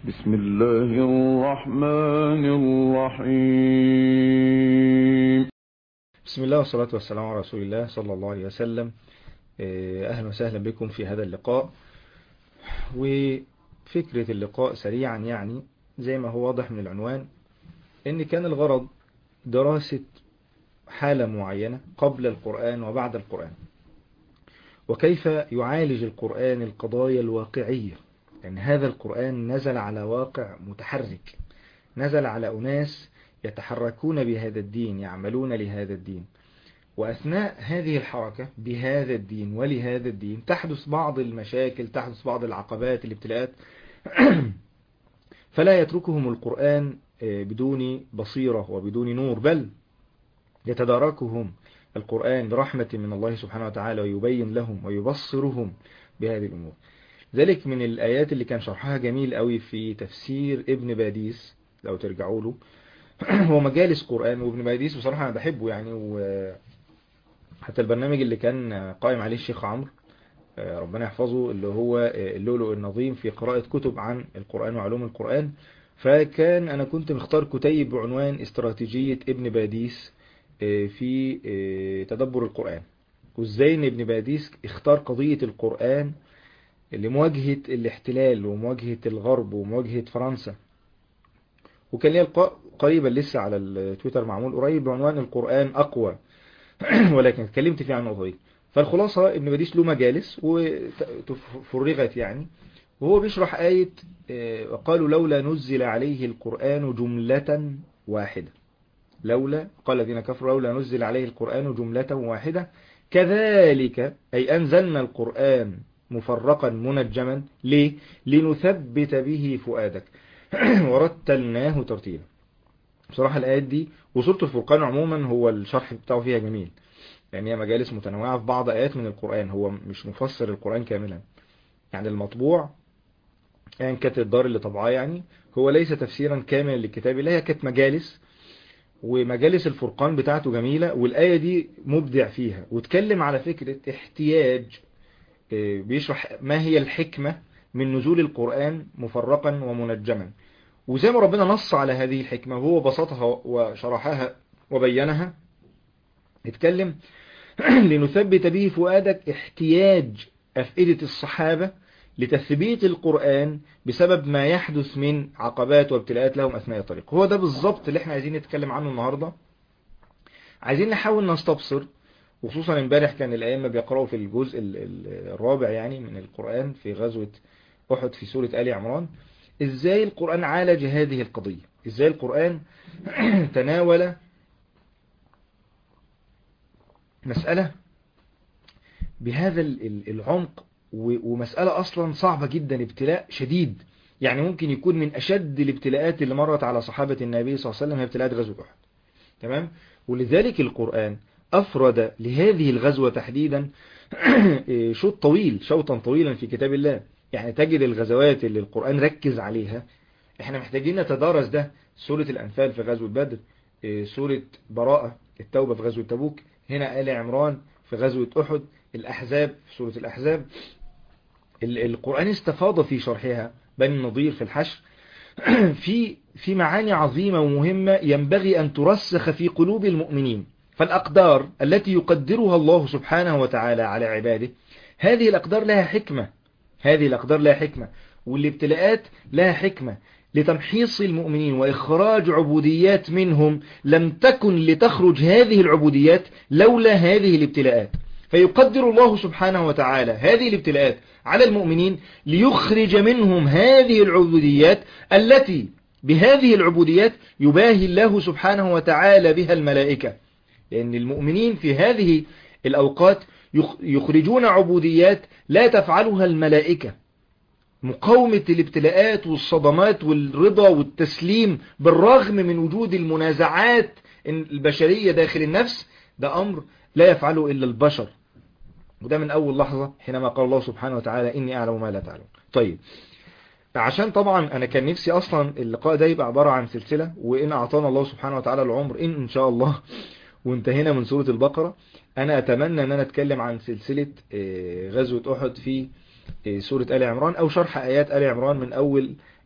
بسم الله الرحمن الرحيم بسم الله والصلاة والسلام على رسول الله صلى الله عليه وسلم أهلا وسهلا بكم في هذا اللقاء وفكرة اللقاء سريعا يعني زي ما هو واضح من العنوان ان كان الغرض دراسة حالة معينة قبل القرآن وبعد القرآن وكيف يعالج القرآن القضايا الواقعية لأن هذا القرآن نزل على واقع متحرك نزل على أناس يتحركون بهذا الدين يعملون لهذا الدين وأثناء هذه الحركة بهذا الدين ولهذا الدين تحدث بعض المشاكل تحدث بعض العقبات الابتلاءات فلا يتركهم القرآن بدون بصيرة وبدون نور بل يتداركهم القرآن برحمة من الله سبحانه وتعالى ويبين لهم ويبصرهم بهذه الأمور ذلك من الآيات اللي كان شرحها جميل قوي في تفسير ابن باديس لو ترجعوا له هو مجالس قرآن وابن باديس بصراحة أنا بحبه يعني وحتى البرنامج اللي كان قائم عليه الشيخ عمرو ربنا يحفظه اللي هو اللؤلؤ النظيم في قراءة كتب عن القرآن وعلوم القرآن فكان أنا كنت مختار كتيب بعنوان استراتيجية ابن باديس في تدبر القرآن وازاي ان ابن باديس اختار قضية القرآن لمواجهة الاحتلال ومواجهة الغرب ومواجهة فرنسا وكان ليه لقاء قريبا لسه على التويتر معمول قريب بعنوان القرآن أقوى ولكن اتكلمت فيه عن النقطة دي فالخلاصة ابن باديس له مجالس وفرغت يعني وهو بيشرح آية وقالوا لولا نزل عليه القرآن جملة واحدة لولا قال الذين كفروا لولا نزل عليه القرآن جملة واحدة كذلك أي أنزلنا القرآن مفرقا منجما ليه لنثبت به فؤادك ورتلناه ترتيلا بصراحة الآيات دي وصورة الفرقان عموما هو الشرح بتاعه فيها جميل يعني هي مجالس متنوعة في بعض آيات من القرآن هو مش مفسر القرآن كاملا يعني المطبوع يعني كانت الدار اللي طبعاه يعني هو ليس تفسيرا كاملا للكتاب الله هي كانت مجالس ومجالس الفرقان بتاعته جميلة والآية دي مبدع فيها واتكلم على فكرة احتياج بيشرح ما هي الحكمة من نزول القرآن مفرقا ومنجما وزي ما ربنا نص على هذه الحكمة وهو بسطها وشرحها وبينها اتكلم لنثبت به فؤادك احتياج أفئدة الصحابة لتثبيت القرآن بسبب ما يحدث من عقبات وابتلاءات لهم أثناء الطريق هو ده بالظبط اللي احنا عايزين نتكلم عنه النهاردة عايزين نحاول نستبصر وخصوصا امبارح كان الأئمة بيقرأوا في الجزء الرابع يعني من القرآن في غزوة أحد في سورة آل عمران ازاي القرآن عالج هذه القضية ازاي القرآن تناول مسألة بهذا العمق ومسألة أصلا صعبة جدا ابتلاء شديد يعني ممكن يكون من أشد الابتلاءات اللي مرت على صحابة النبي صلى الله عليه وسلم هي ابتلاءات غزوة أحد تمام ولذلك القرآن أفرد لهذه الغزوة تحديدا شوط طويل شوطا طويلا في كتاب الله يعني تجد الغزوات اللي القرآن ركز عليها احنا محتاجين نتدارس ده سورة الأنفال في غزوة بدر سورة براءة التوبة في غزوة تبوك هنا آل عمران في غزوة أحد الأحزاب في سورة الأحزاب القرآن استفاض في شرحها بني النضير في الحشر في في معاني عظيمة ومهمة ينبغي أن ترسخ في قلوب المؤمنين فالأقدار التي يقدرها الله سبحانه وتعالى على عباده هذه الأقدار لها حكمة هذه الأقدار لها حكمة والابتلاءات لها حكمة لتمحيص المؤمنين وإخراج عبوديات منهم لم تكن لتخرج هذه العبوديات لولا هذه الابتلاءات فيقدر الله سبحانه وتعالى هذه الابتلاءات على المؤمنين ليخرج منهم هذه العبوديات التي بهذه العبوديات يباهي الله سبحانه وتعالى بها الملائكة لأن المؤمنين في هذه الأوقات يخرجون عبوديات لا تفعلها الملائكة مقاومة الابتلاءات والصدمات والرضا والتسليم بالرغم من وجود المنازعات البشرية داخل النفس ده أمر لا يفعله إلا البشر وده من أول لحظة حينما قال الله سبحانه وتعالى إني أعلم ما لا تعلم طيب عشان طبعا أنا كان نفسي أصلا اللقاء ده يبقى عبارة عن سلسلة وإن أعطانا الله سبحانه وتعالى العمر إن إن شاء الله وانتهينا من سورة البقرة أنا أتمنى أن أنا أتكلم عن سلسلة غزوة أحد في سورة آل عمران أو شرح آيات آل عمران من أول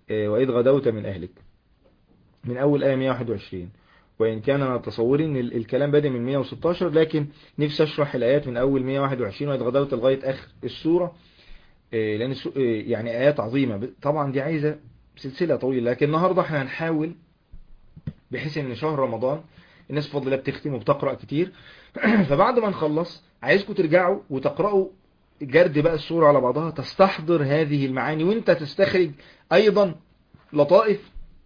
وإذ غدوت من أهلك من أول آية 121 وإن كان أنا تصوري إن الكلام بادئ من 116 لكن نفسي أشرح الآيات من أول 121 وإذ غدوت لغاية آخر السورة لأن يعني آيات عظيمة طبعا دي عايزة سلسلة طويلة لكن النهاردة احنا هنحاول بحيث ان شهر رمضان الناس بفضل الله بتختم وبتقرأ كتير فبعد ما نخلص عايزكم ترجعوا وتقرأوا جرد بقى السورة على بعضها تستحضر هذه المعاني وانت تستخرج ايضا لطائف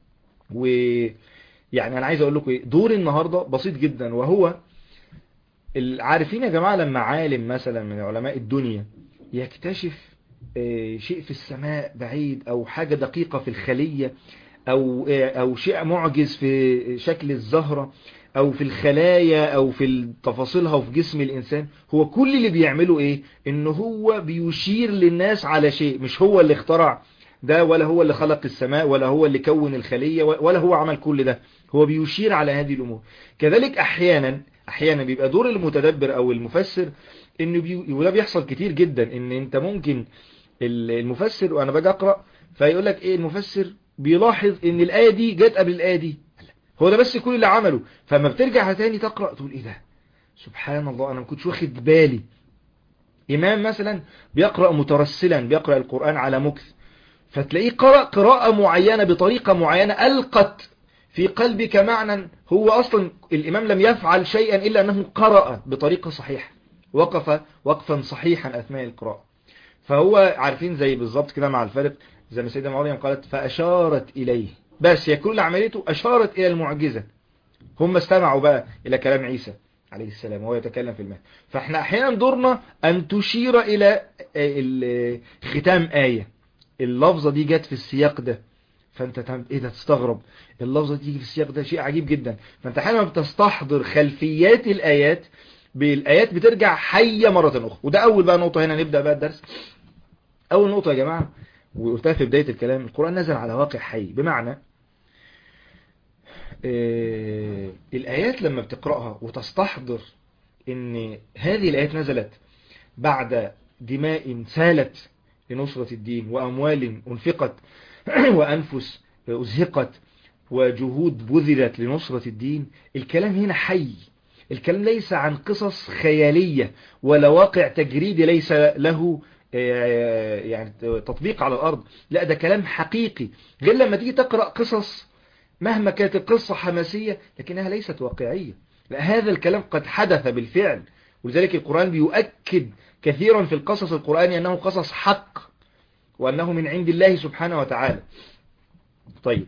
ويعني انا عايز اقول لكم ايه دور النهاردة بسيط جدا وهو عارفين يا جماعة لما عالم مثلا من علماء الدنيا يكتشف شيء في السماء بعيد او حاجة دقيقة في الخلية او او شيء معجز في شكل الزهرة او في الخلايا او في تفاصيلها وفي جسم الانسان هو كل اللي بيعمله ايه ان هو بيشير للناس على شيء مش هو اللي اخترع ده ولا هو اللي خلق السماء ولا هو اللي كون الخلية ولا هو عمل كل ده هو بيشير على هذه الامور كذلك احيانا احيانا بيبقى دور المتدبر او المفسر انه بي... وده بيحصل كتير جدا ان انت ممكن المفسر وانا باجي اقرا فيقول لك ايه المفسر بيلاحظ ان الايه دي جت قبل الايه دي هو ده بس كل اللي عمله فلما بترجع تاني تقرا تقول ايه ده سبحان الله انا ما كنتش واخد بالي امام مثلا بيقرا مترسلا بيقرا القران على مكث فتلاقيه قرأ قراءة معينة بطريقة معينة ألقت في قلبك معنى هو أصلا الإمام لم يفعل شيئا إلا أنه قرأ بطريقة صحيحة وقف وقفا صحيحا أثناء القراءة فهو عارفين زي بالظبط كده مع الفرق زي ما سيدة مريم قالت فأشارت إليه بس هي كل عمليته أشارت إلى المعجزة هم استمعوا بقى إلى كلام عيسى عليه السلام وهو يتكلم في المهد فاحنا أحيانا دورنا أن تشير إلى ختام آية اللفظة دي جت في السياق ده فانت تعمل ايه ده تستغرب اللفظة دي في السياق ده شيء عجيب جدا فانت احيانا بتستحضر خلفيات الآيات بالآيات بترجع حية مرة أخرى وده أول بقى نقطة هنا نبدأ بقى الدرس أول نقطة يا جماعة وقلتها في بداية الكلام القرآن نزل على واقع حي بمعنى آه الآيات لما بتقرأها وتستحضر ان هذه الآيات نزلت بعد دماء سالت لنصرة الدين وأموال أنفقت وأنفس أزهقت وجهود بذلت لنصرة الدين الكلام هنا حي الكلام ليس عن قصص خيالية ولا واقع تجريدي ليس له يعني تطبيق على الأرض لا ده كلام حقيقي غير لما تيجي تقرأ قصص مهما كانت القصة حماسية لكنها ليست واقعية لا هذا الكلام قد حدث بالفعل ولذلك القرآن بيؤكد كثيرا في القصص القرآني أنه قصص حق وأنه من عند الله سبحانه وتعالى طيب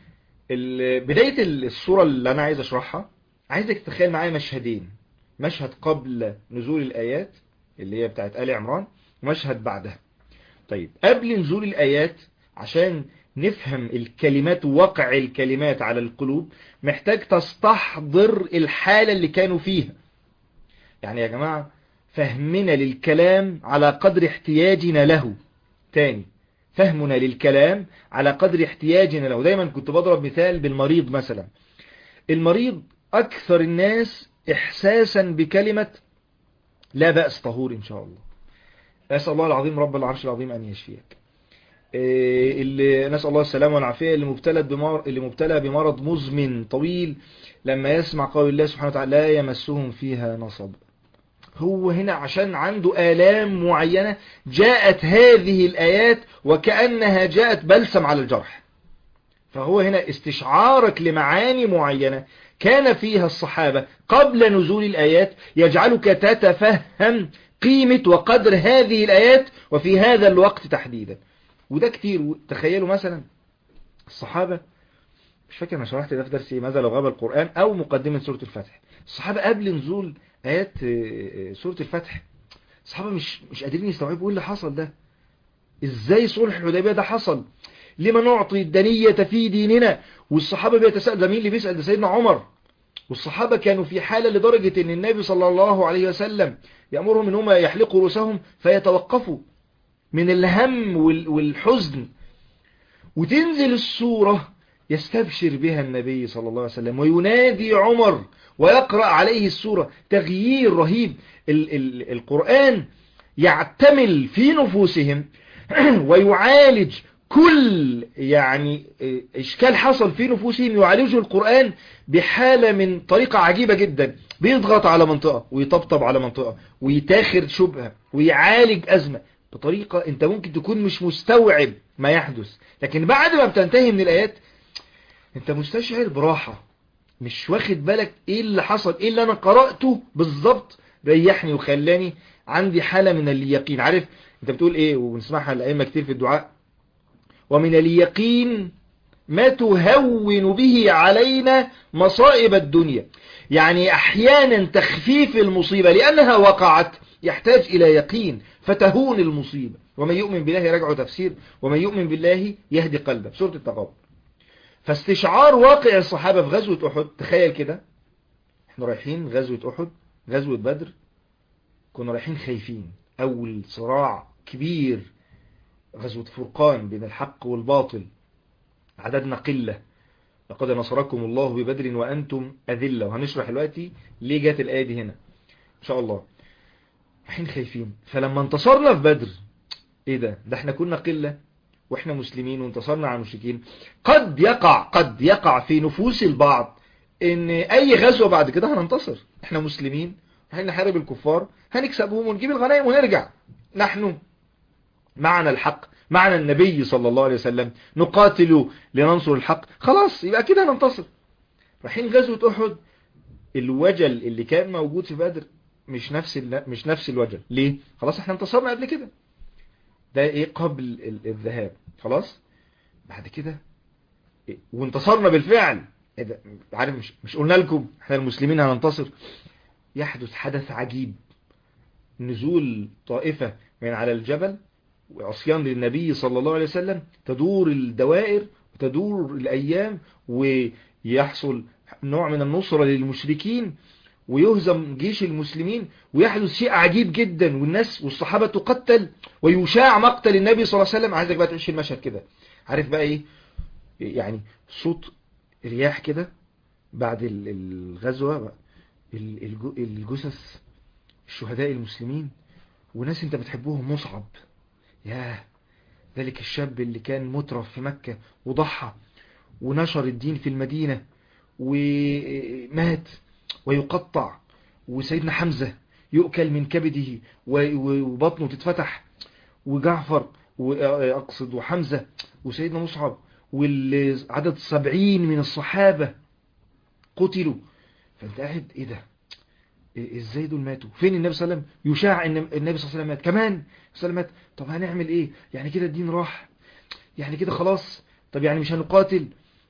بداية الصورة اللي أنا عايز أشرحها عايزك تتخيل معايا مشهدين مشهد قبل نزول الآيات اللي هي بتاعت آل عمران ومشهد بعدها طيب قبل نزول الآيات عشان نفهم الكلمات ووقع الكلمات على القلوب محتاج تستحضر الحالة اللي كانوا فيها يعني يا جماعة فهمنا للكلام على قدر احتياجنا له تاني فهمنا للكلام على قدر احتياجنا له دايما كنت بضرب مثال بالمريض مثلا المريض أكثر الناس إحساسا بكلمة لا بأس طهور إن شاء الله أسأل الله العظيم رب العرش العظيم أن يشفيك اللي نسأل الله السلامة والعافية اللي مبتلى بمر... اللي مبتلى بمرض مزمن طويل لما يسمع قول الله سبحانه وتعالى لا يمسهم فيها نصب هو هنا عشان عنده آلام معينة جاءت هذه الآيات وكأنها جاءت بلسم على الجرح فهو هنا استشعارك لمعاني معينة كان فيها الصحابة قبل نزول الآيات يجعلك تتفهم قيمة وقدر هذه الآيات وفي هذا الوقت تحديدا وده كتير تخيلوا مثلا الصحابة مش فاكر انا شرحت ده في درسي ماذا لو غاب القرآن او مقدمة سورة الفتح الصحابة قبل نزول آيات سورة الفتح الصحابة مش مش قادرين يستوعبوا ايه اللي حصل ده ازاي صلح الحديبية ده حصل لما نعطي الدنية في ديننا والصحابة بيتساءل ده مين اللي بيسأل ده سيدنا عمر والصحابة كانوا في حالة لدرجة ان النبي صلى الله عليه وسلم يأمرهم ان هم يحلقوا رؤوسهم فيتوقفوا من الهم والحزن وتنزل السورة يستبشر بها النبي صلى الله عليه وسلم وينادي عمر ويقرأ عليه السورة تغيير رهيب ال ال القرآن يعتمل في نفوسهم ويعالج كل يعني اشكال حصل في نفوسهم يعالجوا القرآن بحالة من طريقة عجيبة جدا بيضغط على منطقة ويطبطب على منطقة ويتاخر شبهة ويعالج أزمة بطريقة انت ممكن تكون مش مستوعب ما يحدث لكن بعد ما بتنتهي من الآيات انت مستشعر براحة مش واخد بالك ايه اللي حصل ايه اللي انا قرأته بالظبط ريحني وخلاني عندي حالة من اليقين عارف انت بتقول ايه ونسمعها الائمه كتير في الدعاء ومن اليقين ما تهون به علينا مصائب الدنيا يعني احيانا تخفيف المصيبة لانها وقعت يحتاج الى يقين فتهون المصيبة ومن يؤمن بالله رجعه تفسير ومن يؤمن بالله يهدي قلبه سورة التقابل فاستشعار واقع الصحابة في غزوة احد تخيل كده احنا رايحين غزوة احد غزوة بدر كنا رايحين خايفين اول صراع كبير غزوة فرقان بين الحق والباطل عددنا قلة لقد نصركم الله ببدر وأنتم أذلة وهنشرح دلوقتي ليه جات الآية دي هنا إن شاء الله رايحين خايفين فلما انتصرنا في بدر إيه ده ده احنا كنا قلة واحنا مسلمين وانتصرنا على المشركين قد يقع قد يقع في نفوس البعض ان اي غزوة بعد كده هننتصر احنا مسلمين رايحين نحارب الكفار هنكسبهم ونجيب الغنائم ونرجع نحن معنا الحق معنا النبي صلى الله عليه وسلم نقاتل لننصر الحق خلاص يبقى كده هننتصر رايحين غزوة احد الوجل اللي كان موجود في بدر مش نفس مش نفس الوجل ليه خلاص احنا انتصرنا قبل كده ده ايه قبل الذهاب خلاص بعد كده إيه؟ وانتصرنا بالفعل ايه ده عارف مش, مش قلنا لكم احنا المسلمين هننتصر يحدث حدث عجيب نزول طائفة من على الجبل وعصيان للنبي صلى الله عليه وسلم تدور الدوائر وتدور الأيام ويحصل نوع من النصرة للمشركين ويهزم جيش المسلمين ويحدث شيء عجيب جدا والناس والصحابة تقتل ويشاع مقتل النبي صلى الله عليه وسلم عايزك بقى تعيش المشهد كده عارف بقى ايه يعني صوت رياح كده بعد الغزوة الجثث الشهداء المسلمين وناس انت بتحبوهم مصعب ياه ذلك الشاب اللي كان مترف في مكة وضحى ونشر الدين في المدينة ومات ويقطع وسيدنا حمزة يؤكل من كبده وبطنه تتفتح وجعفر وأقصد وحمزة وسيدنا مصعب والعدد سبعين من الصحابة قتلوا فانت قاعد ايه ده ازاي دول ماتوا فين النبي صلى الله عليه وسلم يشاع ان النبي صلى الله عليه وسلم مات كمان صلى الله عليه وسلم مات طب هنعمل ايه يعني كده الدين راح يعني كده خلاص طب يعني مش هنقاتل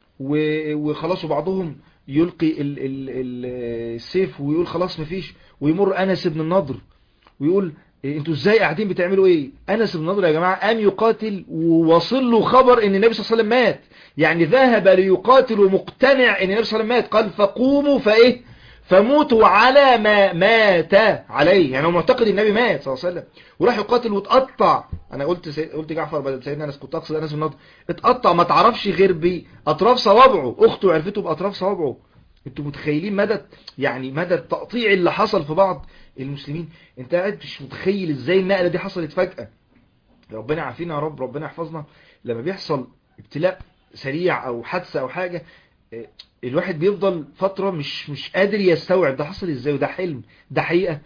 وخلاص وبعضهم يلقي ال ال ال السيف ويقول خلاص مفيش ويمر انس بن النضر ويقول انتوا ازاي قاعدين بتعملوا ايه انس بن النضر يا جماعه قام يقاتل ووصل له خبر ان النبي صلى الله عليه وسلم مات يعني ذهب ليقاتل ومقتنع ان النبي صلى الله عليه وسلم مات قال فقوموا فايه فموتوا على ما مات عليه يعني هو معتقد النبي مات صلى الله عليه وسلم وراح يقاتل واتقطع انا قلت سي... قلت جعفر بدل سيدنا انس كنت اقصد انس بن النضر اتقطع ما تعرفش غير باطراف صوابعه اخته عرفته باطراف صوابعه انتوا متخيلين مدى يعني مدى التقطيع اللي حصل في بعض المسلمين انت قاعد مش متخيل ازاي النقله دي حصلت فجاه ربنا عافينا يا رب ربنا يحفظنا لما بيحصل ابتلاء سريع او حادثه او حاجه الواحد بيفضل فترة مش مش قادر يستوعب ده حصل ازاي وده حلم ده حقيقة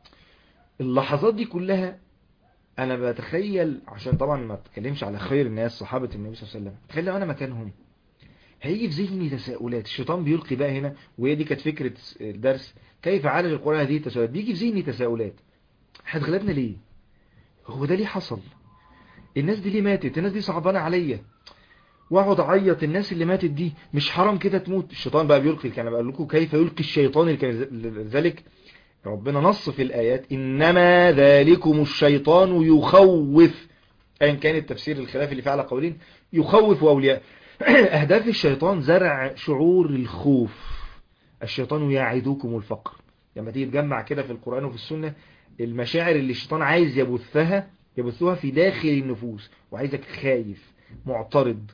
اللحظات دي كلها انا بتخيل عشان طبعا ما اتكلمش على خير الناس صحابة النبي صلى الله عليه وسلم تخيل لو انا مكانهم هيجي في ذهني تساؤلات الشيطان بيلقي بقى هنا وهي دي كانت فكرة الدرس كيف عالج القرآن هذه التساؤلات بيجي في ذهني تساؤلات هتغلبنا ليه هو ده ليه حصل الناس دي ليه ماتت الناس دي صعبانة عليا واقعد اعيط الناس اللي ماتت دي مش حرام كده تموت الشيطان بقى بيلقي كان بقول لكم كيف يلقي الشيطان ذلك ربنا نص في الآيات إنما ذلكم الشيطان يخوف أيا كان التفسير الخلاف اللي فيه على قولين يخوف أولياء أهداف الشيطان زرع شعور الخوف الشيطان يعدكم الفقر لما تيجي تجمع كده في القرآن وفي السنة المشاعر اللي الشيطان عايز يبثها يبثها في داخل النفوس وعايزك خايف معترض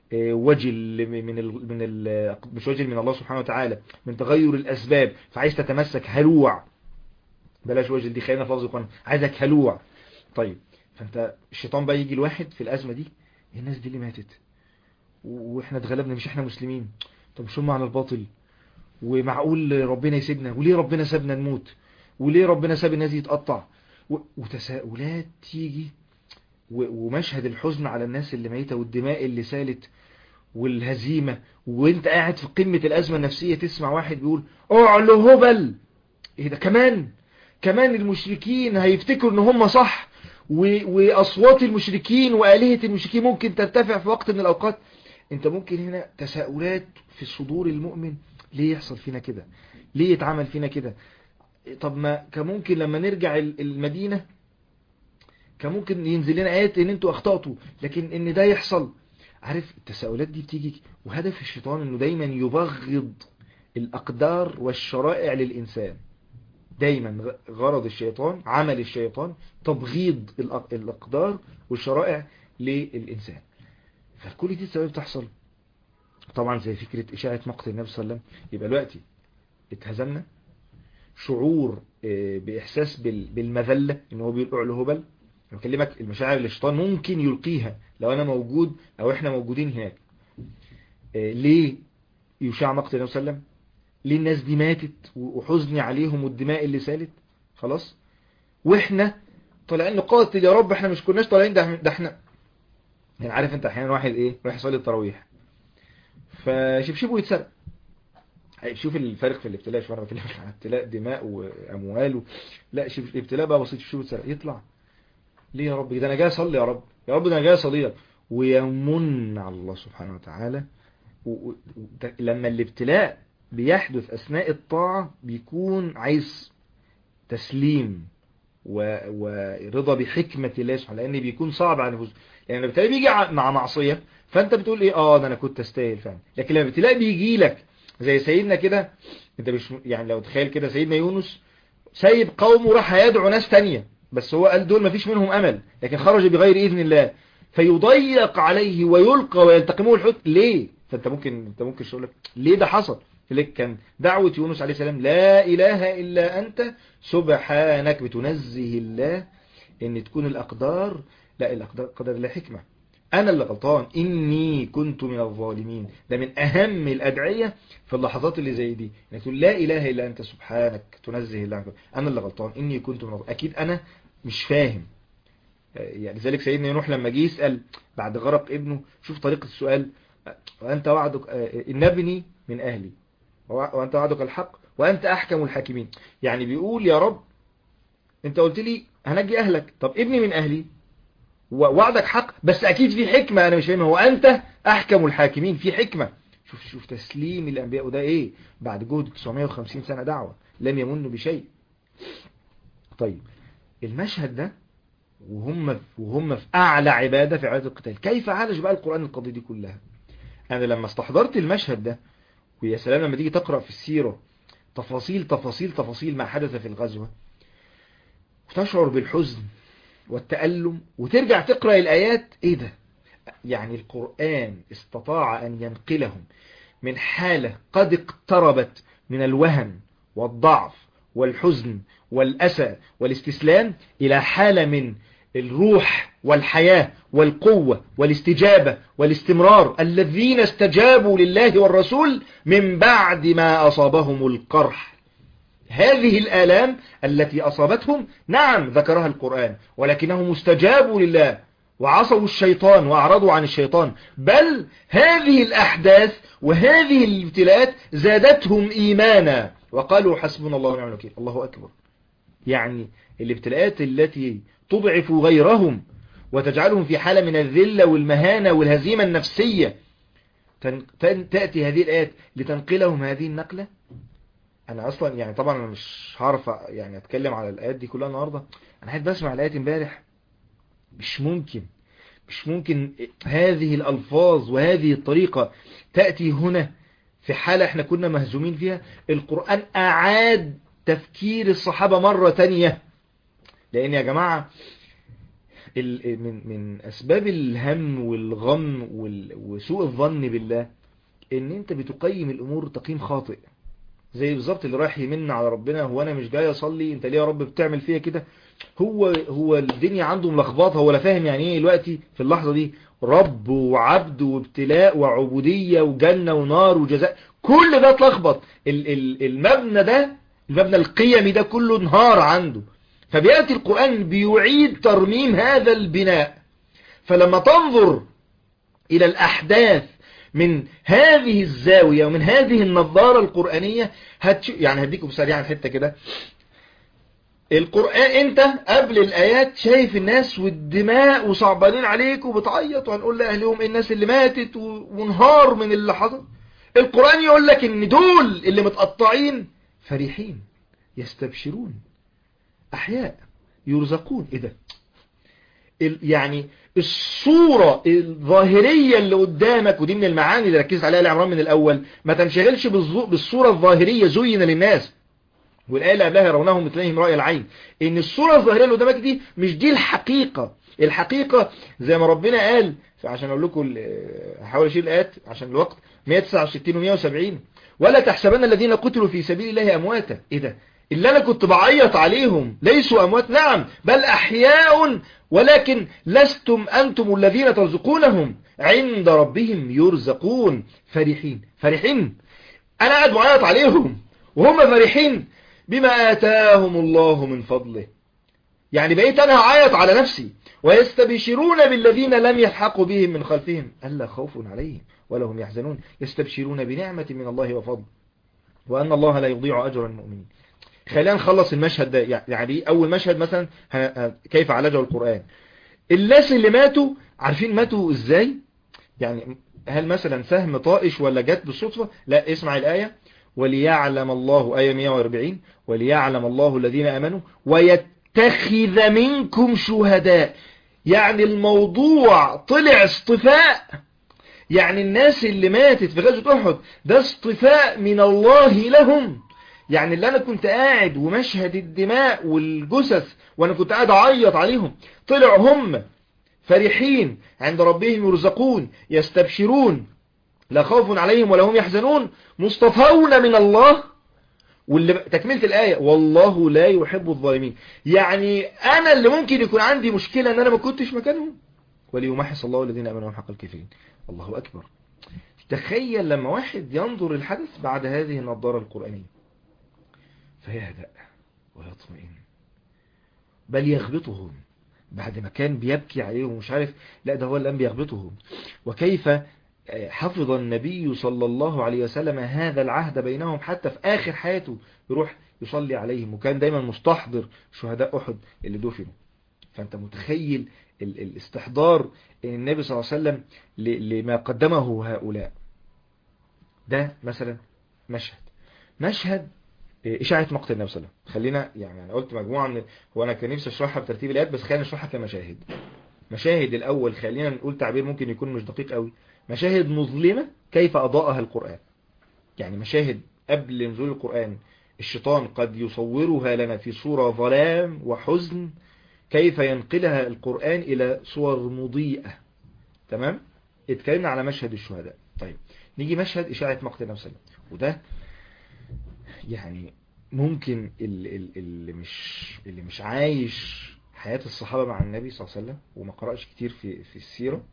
وجل من ال من ال مش وجل من الله سبحانه وتعالى من تغير الأسباب فعايز تتمسك هلوع بلاش وجل دي خلينا في لفظ القرآن عايزك هلوع طيب فانت الشيطان بقى يجي الواحد في الأزمة دي الناس دي اللي ماتت واحنا اتغلبنا مش احنا مسلمين طب مش هم على الباطل ومعقول ربنا يسيبنا وليه ربنا سابنا نموت وليه ربنا ساب الناس يتقطع وتساؤلات تيجي ومشهد الحزن على الناس اللي ميتة والدماء اللي سالت والهزيمة وانت قاعد في قمة الأزمة النفسية تسمع واحد بيقول اعلو هبل ايه ده كمان كمان المشركين هيفتكروا ان هم صح واصوات المشركين والهة المشركين ممكن ترتفع في وقت من الاوقات انت ممكن هنا تساؤلات في صدور المؤمن ليه يحصل فينا كده ليه يتعمل فينا كده طب ما كان ممكن لما نرجع المدينة كان ممكن ينزل لنا آيات ان انتوا اخطأتوا لكن ان ده يحصل عارف التساؤلات دي بتيجي وهدف الشيطان انه دايما يبغض الاقدار والشرائع للانسان دايما غرض الشيطان عمل الشيطان تبغيض الاقدار والشرائع للانسان فكل دي السبب بتحصل طبعا زي فكرة اشاعة مقتل النبي صلى الله عليه وسلم يبقى دلوقتي اتهزمنا شعور باحساس بالمذلة ان هو بيقول له هبل بكلمك المشاعر اللي الشيطان ممكن يلقيها لو انا موجود او احنا موجودين هناك ليه يشاع مقتل النبي صلى الله عليه وسلم ليه الناس دي ماتت وحزني عليهم والدماء اللي سالت خلاص واحنا طالعين نقاتل يا رب احنا مش كناش طالعين ده, ده احنا يعني عارف انت احيانا واحد ايه رايح يصلي التراويح فشبشبه يتسرق شوف الفرق في الابتلاء شوف انا بكلمك عن ابتلاء دماء واموال لا شوف الابتلاء بقى بسيط شوف يتسرق يطلع ليه يا رب ده انا جاي اصلي يا رب يا رب ده انا جاي اصلي ويمن على الله سبحانه وتعالى و... لما الابتلاء بيحدث اثناء الطاعة بيكون عايز تسليم و... ورضا بحكمة الله سبحانه لان بيكون صعب على النفوس يعني الابتلاء بيجي مع معصية فانت بتقول ايه اه ده انا كنت استاهل فعلا لكن لما الابتلاء بيجي لك زي سيدنا كده انت مش يعني لو تخيل كده سيدنا يونس سايب قومه راح يدعو ناس تانية بس هو قال دول مفيش منهم امل لكن خرج بغير اذن الله فيضيق عليه ويلقى ويلتقمه الحوت ليه فانت ممكن انت ممكن تقول لك ليه ده حصل لك كان دعوة يونس عليه السلام لا اله الا انت سبحانك بتنزه الله ان تكون الاقدار لا الاقدار قدر الله حكمة انا اللي غلطان اني كنت من الظالمين ده من اهم الادعية في اللحظات اللي زي دي انك تقول لا اله الا انت سبحانك تنزه الله عنك انا اللي غلطان اني كنت من الظالمين اكيد انا مش فاهم يعني لذلك سيدنا نوح لما جه يسأل بعد غرق ابنه شوف طريقة السؤال وأنت وعدك إن ابني من أهلي وأنت وعدك الحق وأنت أحكم الحاكمين يعني بيقول يا رب أنت قلت لي هنجي أهلك طب ابني من أهلي ووعدك حق بس أكيد في حكمة أنا مش فاهمها وأنت أحكم الحاكمين في حكمة شوف شوف تسليم الأنبياء وده إيه بعد جهد 950 سنة دعوة لم يمنوا بشيء طيب المشهد ده وهم وهم في أعلى عبادة في عبادة القتال كيف عالج بقى القرآن القضية دي كلها أنا لما استحضرت المشهد ده ويا سلام لما تيجي تقرأ في السيرة تفاصيل تفاصيل تفاصيل ما حدث في الغزوة وتشعر بالحزن والتألم وترجع تقرأ الآيات إيه ده يعني القرآن استطاع أن ينقلهم من حالة قد اقتربت من الوهن والضعف والحزن والأسى والاستسلام إلى حالة من الروح والحياة والقوة والاستجابة والاستمرار الذين استجابوا لله والرسول من بعد ما أصابهم القرح هذه الآلام التي أصابتهم نعم ذكرها القرآن ولكنهم استجابوا لله وعصوا الشيطان وأعرضوا عن الشيطان بل هذه الأحداث وهذه الابتلاءات زادتهم إيمانا وقالوا حسبنا الله ونعم الوكيل الله أكبر يعني الابتلاءات التي تضعف غيرهم وتجعلهم في حالة من الذلة والمهانة والهزيمة النفسية تأتي هذه الآيات لتنقلهم هذه النقلة أنا أصلا يعني طبعا أنا مش هعرف يعني أتكلم على الآيات دي كلها النهاردة أنا قاعد بسمع الآيات امبارح مش ممكن مش ممكن هذه الألفاظ وهذه الطريقة تأتي هنا في حالة احنا كنا مهزومين فيها القرآن أعاد تفكير الصحابة مرة تانية لأن يا جماعة من من أسباب الهم والغم وسوء الظن بالله إن أنت بتقيم الأمور تقييم خاطئ زي بالظبط اللي رايح يمن على ربنا هو أنا مش جاي أصلي أنت ليه يا رب بتعمل فيا كده هو هو الدنيا عنده ملخبطه هو لا فاهم يعني ايه دلوقتي في اللحظة دي رب وعبد وابتلاء وعبودية وجنة ونار وجزاء كل ده اتلخبط ال- ال- المبنى ده المبنى القيمي ده كله انهار عنده فبيأتي القرآن بيعيد ترميم هذا البناء فلما تنظر إلى الأحداث من هذه الزاوية ومن هذه النظارة القرآنية هتش... يعني هديكم سريعا حتة كده القرآن انت قبل الآيات شايف الناس والدماء وصعبانين عليك وبتعيط وهنقول لأهلهم إيه الناس اللي ماتت و- وانهار من اللي حصل القرآن يقول لك ان دول اللي متقطعين فرحين يستبشرون أحياء يرزقون ايه ده ال- يعني الصورة الظاهرية اللي قدامك ودي من المعاني اللي ركزت عليها العمران من الأول ما تنشغلش بالظو- بالصورة الظاهرية زين للناس والآية اللي قبلها يرونهم مثلهم رأي العين إن الصورة الظاهرية اللي قدامك دي مش دي الحقيقة الحقيقة زي ما ربنا قال عشان أقول لكم ال- هحاول أشيل الآيات عشان الوقت 169 و 170 ولا تحسبن الذين قتلوا في سبيل الله أمواتا إيه ده اللي أنا كنت بعيط عليهم ليسوا أموات نعم بل أحياء ولكن لستم أنتم الذين ترزقونهم عند ربهم يرزقون فرحين فرحين أنا قاعد بعيط عليهم وهم فرحين بما آتاهم الله من فضله يعني بقيت أنا هعيط على نفسي ويستبشرون بالذين لم يلحقوا بهم من خلفهم ألا خوف عليهم ولا هم يحزنون يستبشرون بنعمة من الله وفضل وأن الله لا يضيع أجر المؤمنين خلينا نخلص المشهد ده يعني أول مشهد مثلا ه- ه- كيف عالجه القرآن الناس اللي ماتوا عارفين ماتوا إزاي يعني هل مثلا سهم طائش ولا جت بالصدفة لا اسمع الآية وليعلم الله آية 140 وليعلم الله الذين آمنوا ويتخذ منكم شهداء يعني الموضوع طلع اصطفاء يعني الناس اللي ماتت في غزوة أحد ده اصطفاء من الله لهم يعني اللي أنا كنت قاعد ومشهد الدماء والجثث وأنا كنت قاعد أعيط عليهم طلع هم فرحين عند ربهم يرزقون يستبشرون لا خوف عليهم ولا هم يحزنون مصطفون من الله واللي تكملة الآية والله لا يحب الظالمين يعني أنا اللي ممكن يكون عندي مشكلة أن أنا ما كنتش مكانهم وليمحص الله الذين أمنوا حق الكافرين الله أكبر تخيل لما واحد ينظر الحدث بعد هذه النظارة القرآنية فيهدأ ويطمئن بل يغبطهم بعد ما كان بيبكي عليهم ومش عارف لا ده هو اللي قام بيغبطهم وكيف حفظ النبي صلى الله عليه وسلم هذا العهد بينهم حتى في آخر حياته يروح يصلي عليهم وكان دايما مستحضر شهداء أحد اللي دفنوا فأنت متخيل ال- الاستحضار ان النبي صلى الله عليه وسلم ل- لما قدمه هؤلاء ده مثلا مشهد مشهد إشاعة مقتل النبي صلى الله عليه وسلم خلينا يعني أنا قلت مجموعة من هو أنا كان نفسي أشرحها بترتيب الآيات بس خلينا نشرحها كمشاهد مشاهد الأول خلينا نقول تعبير ممكن يكون مش دقيق قوي مشاهد مظلمة كيف أضاءها القرآن يعني مشاهد قبل نزول القرآن الشيطان قد يصورها لنا في صورة ظلام وحزن كيف ينقلها القرآن إلى صور مضيئة تمام اتكلمنا على مشهد الشهداء طيب نيجي مشهد إشاعة مقتل النبي صلى الله عليه وسلم وده يعني ممكن اللي, اللي مش اللي مش عايش حياة الصحابة مع النبي صلى الله عليه وسلم وما قرأش كتير في في السيرة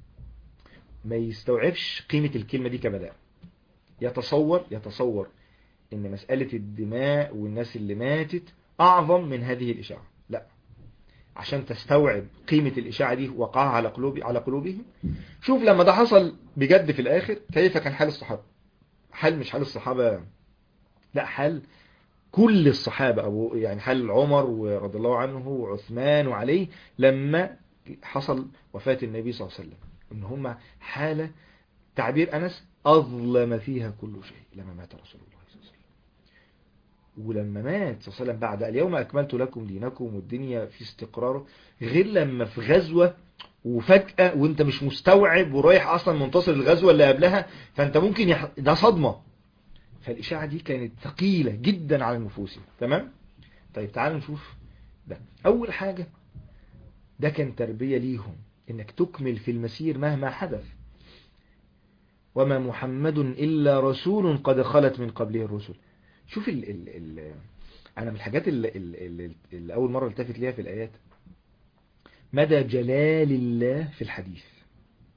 ما يستوعبش قيمة الكلمة دي كبداء يتصور يتصور ان مسألة الدماء والناس اللي ماتت اعظم من هذه الاشاعة لا عشان تستوعب قيمة الاشاعة دي وقعها على قلوب على قلوبهم شوف لما ده حصل بجد في الاخر كيف كان حال الصحابة حال مش حال الصحابة لا حال كل الصحابة أبو يعني حال عمر ورضي الله عنه وعثمان وعلي لما حصل وفاة النبي صلى الله عليه وسلم ان هم حالة تعبير أنس أظلم فيها كل شيء لما مات رسول الله صلى الله عليه وسلم ولما مات صلى الله عليه وسلم بعد اليوم أكملت لكم دينكم والدنيا في استقرار غير لما في غزوة وفجأة وانت مش مستوعب ورايح أصلا منتصر الغزوة اللي قبلها فانت ممكن يح... ده صدمة فالإشاعة دي كانت ثقيلة جدا على النفوس تمام طيب تعالوا نشوف ده أول حاجة ده كان تربية ليهم إنك تكمل في المسير مهما حدث وما محمد إلا رسول قد خلت من قبله الرسل شوف ال ال ال أنا من الحاجات اللي, اللي, اللي أول مرة التفت ليها في الآيات مدى جلال الله في الحديث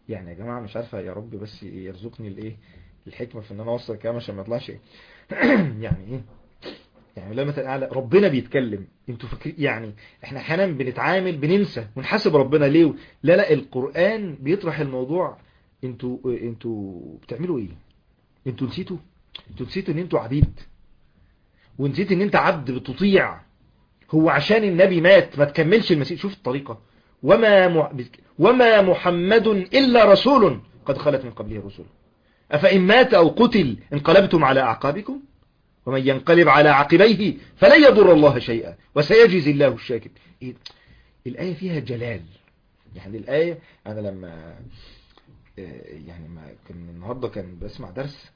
يعني يا جماعة مش عارفة يا رب بس يرزقني الايه الحكمة في ان انا اوصل الكلام عشان ما يطلعش يعني ايه يعني لا مثلا اعلى ربنا بيتكلم انتوا فاكرين يعني احنا احيانا بنتعامل بننسى ونحاسب ربنا ليه لا لا القرآن بيطرح الموضوع انتوا انتوا بتعملوا ايه انتوا نسيتوا انتوا نسيتوا ان انتوا عبيد ونسيت ان انت عبد بتطيع هو عشان النبي مات ما تكملش المسيح شوف الطريقة وما مع... وما محمد إلا رسول قد خلت من قبله رسل أفإن مات أو قتل انقلبتم على أعقابكم ومن ينقلب على عقبيه فلن يضر الله شيئا وسيجزي الله الشاكر إيه؟ الآية فيها جلال يعني الآية أنا لما يعني ما كان النهاردة كان بسمع درس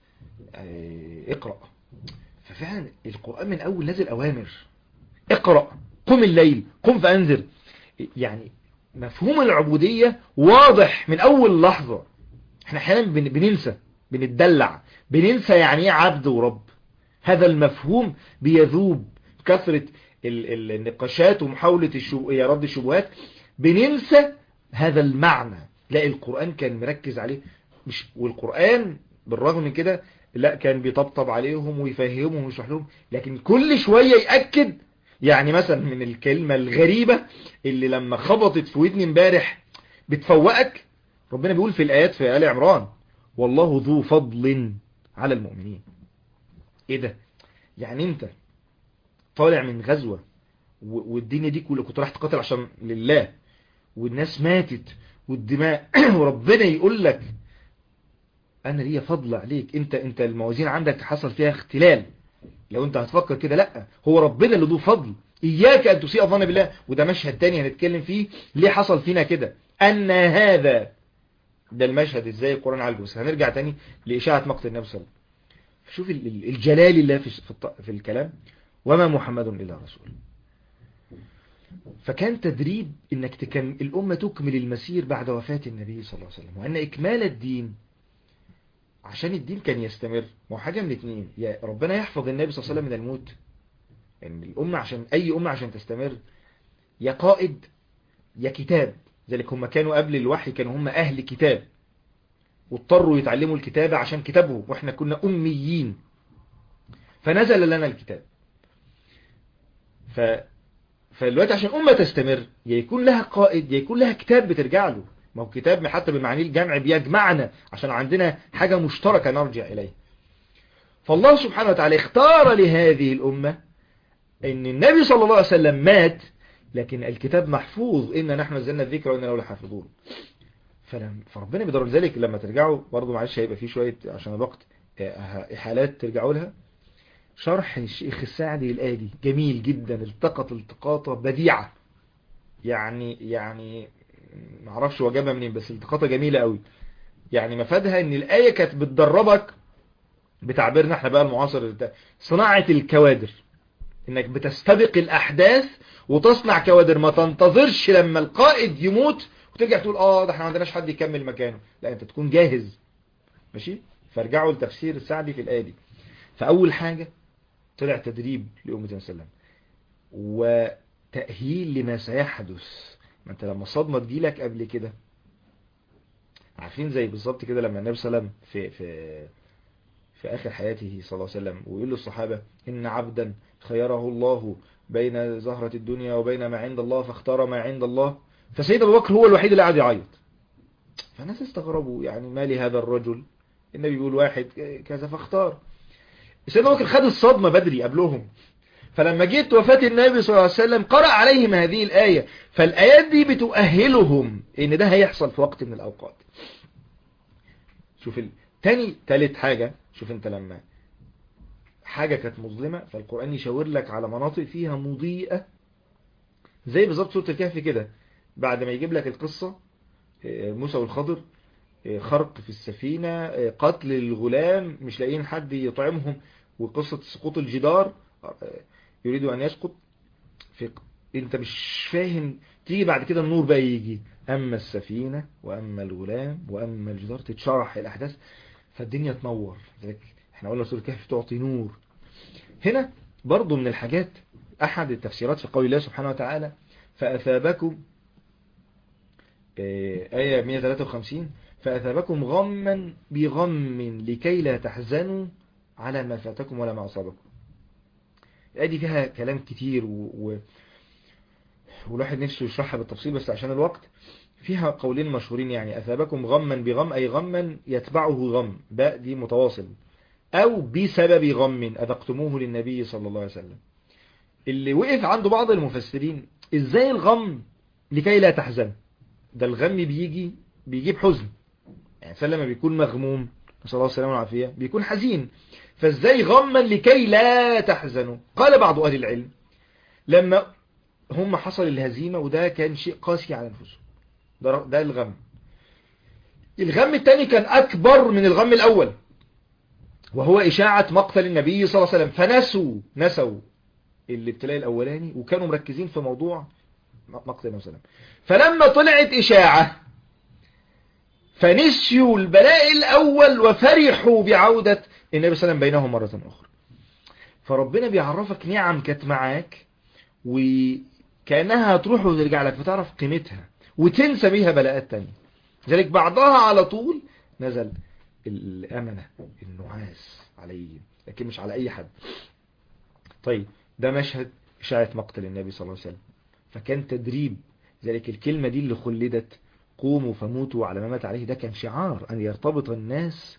اقرأ ففعلا القرآن من أول نزل أوامر اقرأ قم الليل قم فأنذر يعني مفهوم العبودية واضح من أول لحظة احنا احيانا بننسى بنتدلع بننسى يعني ايه عبد ورب هذا المفهوم بيذوب كثرة النقاشات ومحاولة الشو... رد الشبهات بننسى هذا المعنى لا القرآن كان مركز عليه مش والقرآن بالرغم من كده لا كان بيطبطب عليهم ويفهمهم ويشرح لهم لكن كل شوية يأكد يعني مثلا من الكلمة الغريبة اللي لما خبطت في ودني امبارح بتفوقك ربنا بيقول في الآيات في آل عمران والله ذو فضل على المؤمنين ايه ده يعني انت طالع من غزوة والدنيا دي كلها كنت راح تقاتل عشان لله والناس ماتت والدماء وربنا يقول لك انا ليا فضل عليك انت انت الموازين عندك حصل فيها اختلال لو انت هتفكر كده لا هو ربنا اللي ذو فضل اياك ان تسيء الظن بالله وده مشهد تاني هنتكلم فيه ليه حصل فينا كده ان هذا ده المشهد ازاي القرآن عالجه بس هنرجع تاني لإشاعة مقتل النبي صلى الله عليه وسلم شوف الجلال الله في, في الكلام وما محمد إلا رسول فكان تدريب انك تكم الأمة تكمل المسير بعد وفاة النبي صلى الله عليه وسلم وأن إكمال الدين عشان الدين كان يستمر ما هو حاجة من اتنين يا ربنا يحفظ النبي صلى الله عليه وسلم من الموت يعني الأمة عشان أي أمة عشان تستمر يا قائد يا كتاب ذلك هم كانوا قبل الوحي كانوا هم أهل كتاب واضطروا يتعلموا الكتابة عشان كتابهم واحنا كنا أميين فنزل لنا الكتاب ف... فالوقت عشان أمة تستمر يا يكون لها قائد يا يكون لها كتاب بترجع له ما هو كتاب حتى بمعنى الجمع بيجمعنا عشان عندنا حاجة مشتركة نرجع إليه فالله سبحانه وتعالى اختار لهذه الأمة ان النبي صلى الله عليه وسلم مات لكن الكتاب محفوظ إن نحن نزلنا الذكر وإننا له لحافظون فلم فربنا بدر ذلك لما ترجعوا برضو معلش هيبقى فيه شوية عشان الوقت إحالات ترجعوا لها شرح الشيخ السعدي الآية دي جميل جدا التقط التقاطة بديعة يعني يعني معرفش هو جابها منين بس التقاطة جميلة قوي يعني مفادها ان الآية كانت بتدربك بتعبيرنا احنا بقى المعاصر صناعة الكوادر انك بتستبق الاحداث وتصنع كوادر ما تنتظرش لما القائد يموت وترجع تقول اه ده احنا ما عندناش حد يكمل مكانه لا انت تكون جاهز ماشي فارجعوا لتفسير السعدي في الآية دي فأول حاجة طلع تدريب لأمة وسلم وتأهيل لما سيحدث ما انت لما الصدمة تجيلك قبل كده عارفين زي بالظبط كده لما النبي صلى الله عليه وسلم في في في آخر حياته صلى الله عليه وسلم ويقول للصحابة إن عبدا خيره الله بين زهرة الدنيا وبين ما عند الله فاختار ما عند الله فسيد أبو بكر هو الوحيد اللي قاعد يعيط فالناس استغربوا يعني ما لهذا الرجل النبي بيقول واحد كذا فاختار سيدنا أبو بكر خد الصدمة بدري قبلهم فلما جيت وفاة النبي صلى الله عليه وسلم قرأ عليهم هذه الآية فالآيات دي بتؤهلهم إن ده هيحصل في وقت من الأوقات شوف ال... تاني تالت حاجة شوف انت لما حاجة كانت مظلمة فالقرآن يشاور لك على مناطق فيها مضيئة زي بالظبط سورة الكهف كده بعد ما يجيب لك القصة موسى والخضر خرق في السفينة قتل الغلام مش لاقيين حد يطعمهم وقصة سقوط الجدار يريد أن يسقط في انت مش فاهم تيجي بعد كده النور بقى يجي أما السفينة وأما الغلام وأما الجدار تتشرح الأحداث فالدنيا تنور احنا قلنا سورة الكهف تعطي نور هنا برضو من الحاجات أحد التفسيرات في قول الله سبحانه وتعالى فأثابكم آية 153 فأثابكم غما بغم لكي لا تحزنوا على ما فاتكم ولا ما أصابكم الآية دي فيها كلام كتير و... و... والواحد نفسه يشرحها بالتفصيل بس عشان الوقت فيها قولين مشهورين يعني أثابكم غما بغم أي غما يتبعه غم باء دي متواصل أو بسبب غم أذقتموه للنبي صلى الله عليه وسلم اللي وقف عنده بعض المفسرين إزاي الغم لكي لا تحزن ده الغم بيجي بيجيب حزن يعني لما بيكون مغموم نسأل الله السلامة والعافية بيكون حزين فازاي غما لكي لا تحزنوا قال بعض أهل العلم لما هم حصل الهزيمة وده كان شيء قاسي على نفسهم ده, ده الغم الغم الثاني كان أكبر من الغم الأول وهو إشاعة مقتل النبي صلى الله عليه وسلم فنسوا نسوا الابتلاء الأولاني وكانوا مركزين في موضوع مقتل النبي صلى الله عليه وسلم فلما طلعت إشاعة فنسيوا البلاء الأول وفرحوا بعودة النبي صلى الله عليه وسلم بينهم مرة أخرى فربنا بيعرفك نعم كانت معاك وكأنها هتروح وترجع لك فتعرف قيمتها وتنسى بيها بلاءات تانية ذلك بعضها على طول نزل الأمنة النعاس عليه لكن مش على أي حد طيب ده مشهد إشاعة مقتل النبي صلى الله عليه وسلم فكان تدريب ذلك الكلمة دي اللي خلدت قوموا فموتوا على ما مات عليه ده كان شعار أن يرتبط الناس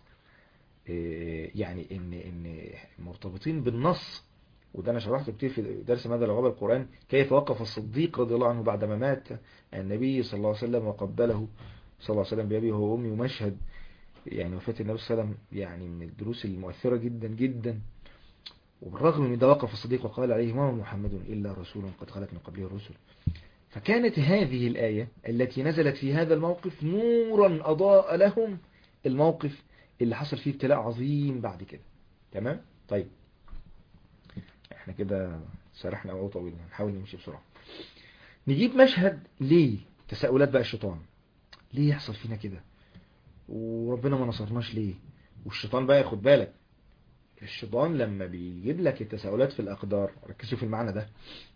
يعني إن, إن مرتبطين بالنص وده أنا شرحته كتير في درس ماذا لغاب القرآن كيف وقف الصديق رضي الله عنه بعدما مات النبي صلى الله عليه وسلم وقبله صلى الله عليه وسلم بأبيه وأمي ومشهد يعني وفاة النبي صلى الله عليه وسلم يعني من الدروس المؤثرة جدا جدا وبالرغم من ده وقف الصديق وقال عليه ما محمد إلا رسول قد خلت من قبله الرسل فكانت هذه الآية التي نزلت في هذا الموقف نورا أضاء لهم الموقف اللي حصل فيه ابتلاء عظيم بعد كده تمام طيب احنا كده سرحنا أو طويل نحاول نمشي بسرعة نجيب مشهد ليه تساؤلات بقى الشيطان ليه يحصل فينا كده وربنا ما نصرناش ليه والشيطان بقى ياخد بالك الشيطان لما بيجيب لك التساؤلات في الأقدار ركزوا في المعنى ده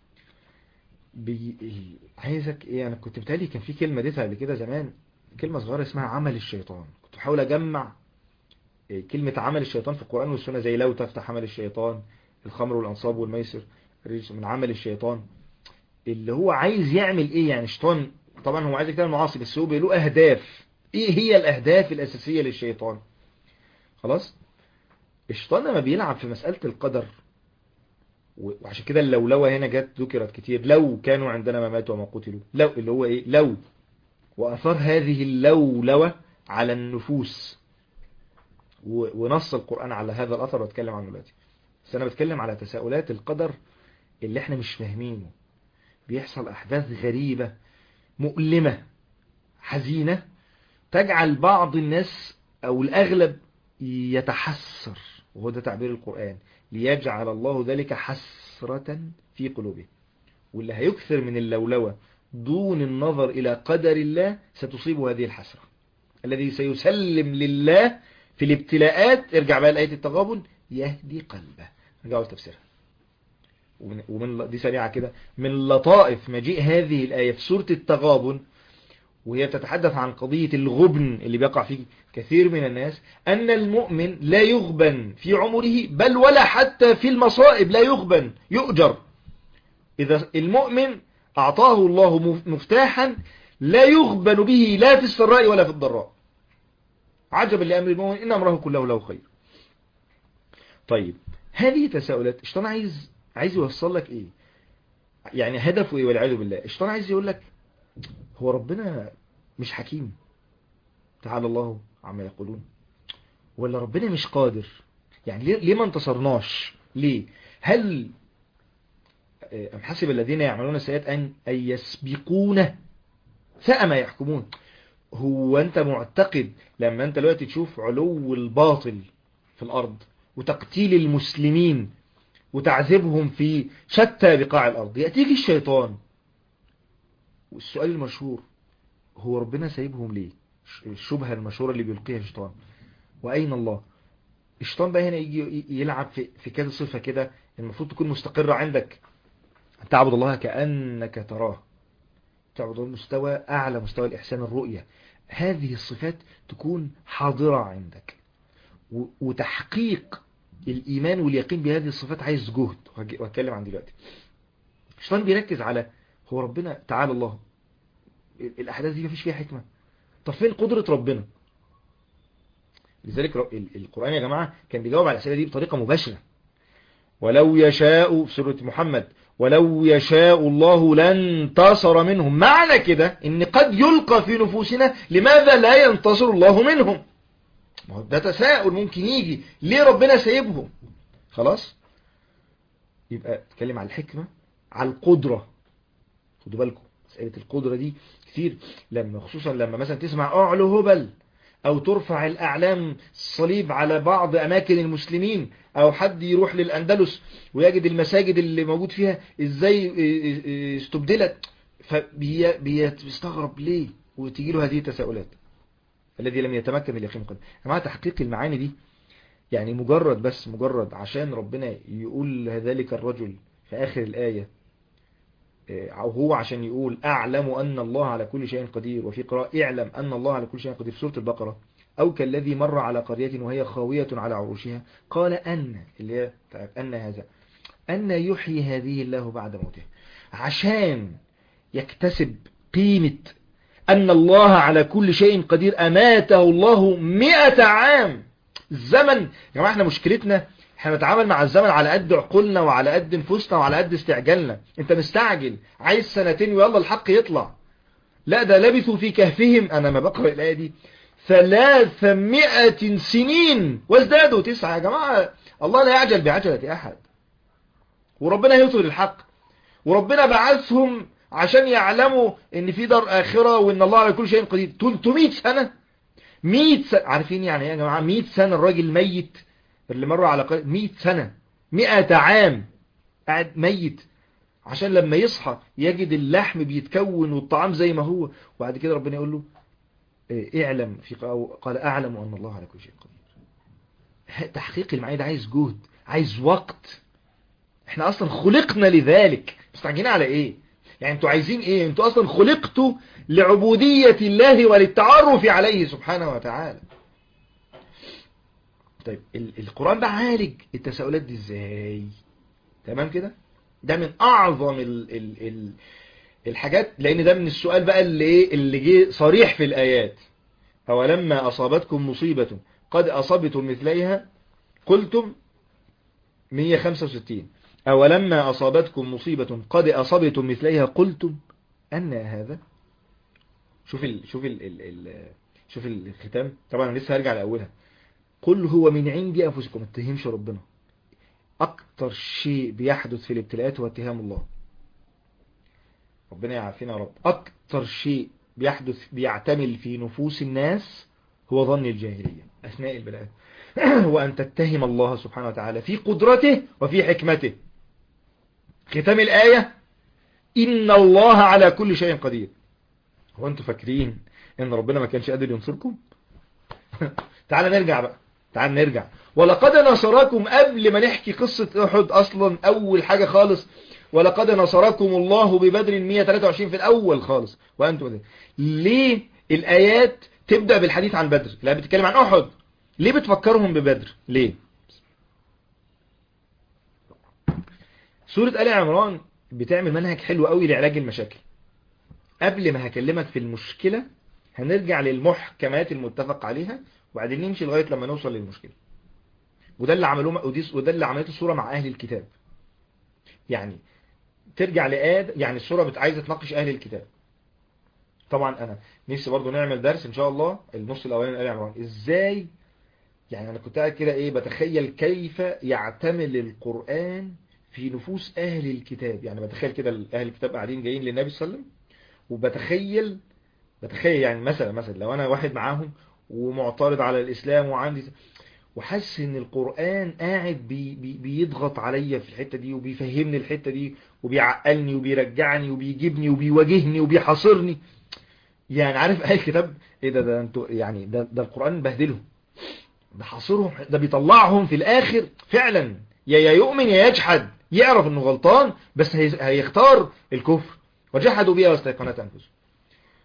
بي... عايزك ايه انا كنت بتالي كان في كلمة ديتها قبل كده زمان كلمة صغيرة اسمها عمل الشيطان كنت بحاول اجمع إيه كلمة عمل الشيطان في القرآن والسنة زي لو تفتح عمل الشيطان الخمر والانصاب والميسر من عمل الشيطان اللي هو عايز يعمل ايه يعني الشيطان طبعا هو عايز يكتب معاصي بس هو له اهداف ايه هي الاهداف الاساسية للشيطان خلاص الشيطان لما بيلعب في مسألة القدر وعشان كده اللولوة هنا جت ذكرت كتير لو كانوا عندنا ما ماتوا وما قتلوا لو اللي هو ايه لو وأثار هذه اللولوة على النفوس ونص القرآن على هذا الأثر واتكلم عنه دلوقتي بس أنا بتكلم على تساؤلات القدر اللي احنا مش فاهمينه بيحصل أحداث غريبة مؤلمة حزينة تجعل بعض الناس أو الأغلب يتحسر وهو ده تعبير القرآن ليجعل الله ذلك حسرة في قلوبه واللي هيكثر من اللولوة دون النظر إلى قدر الله ستصيب هذه الحسرة الذي سيسلم لله في الابتلاءات ارجع بقى لآية التغابن يهدي قلبه رجعوا لتفسيرها ومن, ومن دي سريعة كده من لطائف مجيء هذه الآية في سورة التغابن وهي تتحدث عن قضية الغبن اللي بيقع فيه كثير من الناس أن المؤمن لا يغبن في عمره بل ولا حتى في المصائب لا يغبن يؤجر إذا المؤمن أعطاه الله مفتاحا لا يغبن به لا في السراء ولا في الضراء عجبا لأمر المؤمن إن أمره كله له خير طيب هذه تساؤلات الشيطان عايز عايز يوصل لك إيه يعني هدفه إيه والعياذ بالله الشيطان عايز يقول لك هو ربنا مش حكيم تعالى الله عما يقولون ولا ربنا مش قادر يعني ليه, ليه ما انتصرناش ليه هل أم حسب الذين يعملون السيئات أن, أن يسبقون ساء ما يحكمون هو أنت معتقد لما أنت دلوقتي تشوف علو الباطل في الأرض وتقتيل المسلمين وتعذيبهم في شتى بقاع الأرض يأتيك الشيطان والسؤال المشهور هو ربنا سايبهم ليه الشبهة المشهورة اللي بيلقيها الشيطان وأين الله الشيطان بقى هنا يجي يلعب في, في كذا صفة كده المفروض تكون مستقرة عندك أن تعبد الله كأنك تراه تعبد الله مستوى أعلى مستوى الإحسان الرؤية هذه الصفات تكون حاضرة عندك و- وتحقيق الإيمان واليقين بهذه الصفات عايز جهد وهج- وهتكلم عن دلوقتي الشيطان بيركز على هو ربنا تعالى الله ال- الأحداث دي مفيش فيها حكمة طب فين قدرة ربنا لذلك ر- ال- القرآن يا جماعة كان بيجاوب على الأسئلة دي بطريقة مباشرة ولو يشاء في سورة محمد ولو يشاء الله لانتصر منهم معنى كده ان قد يلقى في نفوسنا لماذا لا ينتصر الله منهم ما هو ده تساؤل ممكن يجي ليه ربنا سايبهم خلاص يبقى تتكلم على الحكمة على القدرة خدوا بالكم مسألة القدرة دي كتير لما خصوصا لما مثلا تسمع اعلو هبل او ترفع الاعلام الصليب على بعض اماكن المسلمين او حد يروح للاندلس ويجد المساجد اللي موجود فيها ازاي استبدلت فبيستغرب ليه وتيجي له هذه التساؤلات الذي لم يتمكن اليقين قد مع تحقيق المعاني دي يعني مجرد بس مجرد عشان ربنا يقول ذلك الرجل في آخر الآية أو هو عشان يقول أعلم أن الله على كل شيء قدير وفي قراءة اعلم أن الله على كل شيء قدير في سورة البقرة أو كالذي مر على قرية وهي خاوية على عروشها قال أن اللي هي أن هذا أن يحيي هذه الله بعد موته عشان يكتسب قيمة أن الله على كل شيء قدير أماته الله مئة عام الزمن يا جماعة احنا مشكلتنا احنا نتعامل مع الزمن على قد عقولنا وعلى قد نفوسنا وعلى قد استعجالنا انت مستعجل عايز سنتين ويلا الحق يطلع لا ده لبثوا في كهفهم انا ما بقرأ الآية دي ثلاثمائة سنين وازدادوا تسعة يا جماعة الله لا يعجل بعجلة احد وربنا يطول الحق وربنا بعثهم عشان يعلموا ان في دار اخرة وان الله على كل شيء قدير 300 سنة 100 سنة عارفين يعني ايه يا جماعة 100 سنة الراجل ميت اللي مروا على قرية 100 سنة 100 عام قاعد ميت عشان لما يصحى يجد اللحم بيتكون والطعام زي ما هو وبعد كده ربنا يقول له إيه اعلم في قال اعلم ان الله على كل شيء قدير تحقيق المعاني ده عايز جهد عايز وقت احنا اصلا خلقنا لذلك مستعجلين على ايه يعني انتوا عايزين ايه انتوا اصلا خلقتوا لعبودية الله وللتعرف عليه سبحانه وتعالى طيب القرآن بقى عالج التساؤلات دي ازاي تمام كده ده من اعظم ال ال ال الحاجات لان ده من السؤال بقى اللي ايه اللي جه صريح في الايات اولما اصابتكم مصيبة قد اصبتم مثليها قلتم 165 أولما أصابتكم مصيبة قد أصبتم مثليها قلتم أن هذا شوف ال شوف ال ال ال شوف الختام طبعا لسه هرجع لأولها قل هو من عند أنفسكم ما اتهمش ربنا أكتر شيء بيحدث في الابتلاءات هو اتهام الله ربنا يعافينا يا رب أكتر شيء بيحدث بيعتمل في نفوس الناس هو ظن الجاهلية أثناء البلاءات وأن تتهم الله سبحانه وتعالى في قدرته وفي حكمته ختام الآية إن الله على كل شيء قدير هو أنتوا فاكرين إن ربنا ما كانش قادر ينصركم تعال نرجع بقى تعال نرجع ولقد نصركم قبل ما نحكي قصة أحد أصلا أول حاجة خالص ولقد نصركم الله ببدر 123 في الأول خالص وأنتم بدر. ليه الآيات تبدأ بالحديث عن بدر لا بتتكلم عن أحد ليه بتفكرهم ببدر ليه سورة آل عمران بتعمل منهج حلو قوي لعلاج المشاكل قبل ما هكلمك في المشكلة هنرجع للمحكمات المتفق عليها وبعدين نمشي لغاية لما نوصل للمشكلة وده اللي عملوه وده اللي عملته السورة مع أهل الكتاب يعني ترجع لآد يعني السورة عايزة تناقش أهل الكتاب طبعا أنا نفسي برضو نعمل درس إن شاء الله النص الأولاني آل عمران إزاي يعني أنا كنت قاعد كده إيه بتخيل كيف يعتمل القرآن في نفوس أهل الكتاب يعني بتخيل كده أهل الكتاب قاعدين جايين للنبي صلى الله عليه وسلم وبتخيل بتخيل يعني مثلا مثلا لو أنا واحد معاهم ومعترض على الإسلام وعندي وحاسس ان القرآن قاعد بي بي بيضغط عليا في الحتة دي وبيفهمني الحتة دي وبيعقلني وبيرجعني وبيجيبني وبيواجهني وبيحاصرني يعني عارف اهل الكتاب ايه ده ده انتوا يعني ده ده القرآن بهدلهم ده حاصرهم ده بيطلعهم في الاخر فعلا يا يا يؤمن يا يجحد يعرف انه غلطان بس هيختار الكفر وجحدوا بها واستيقنتها انفسهم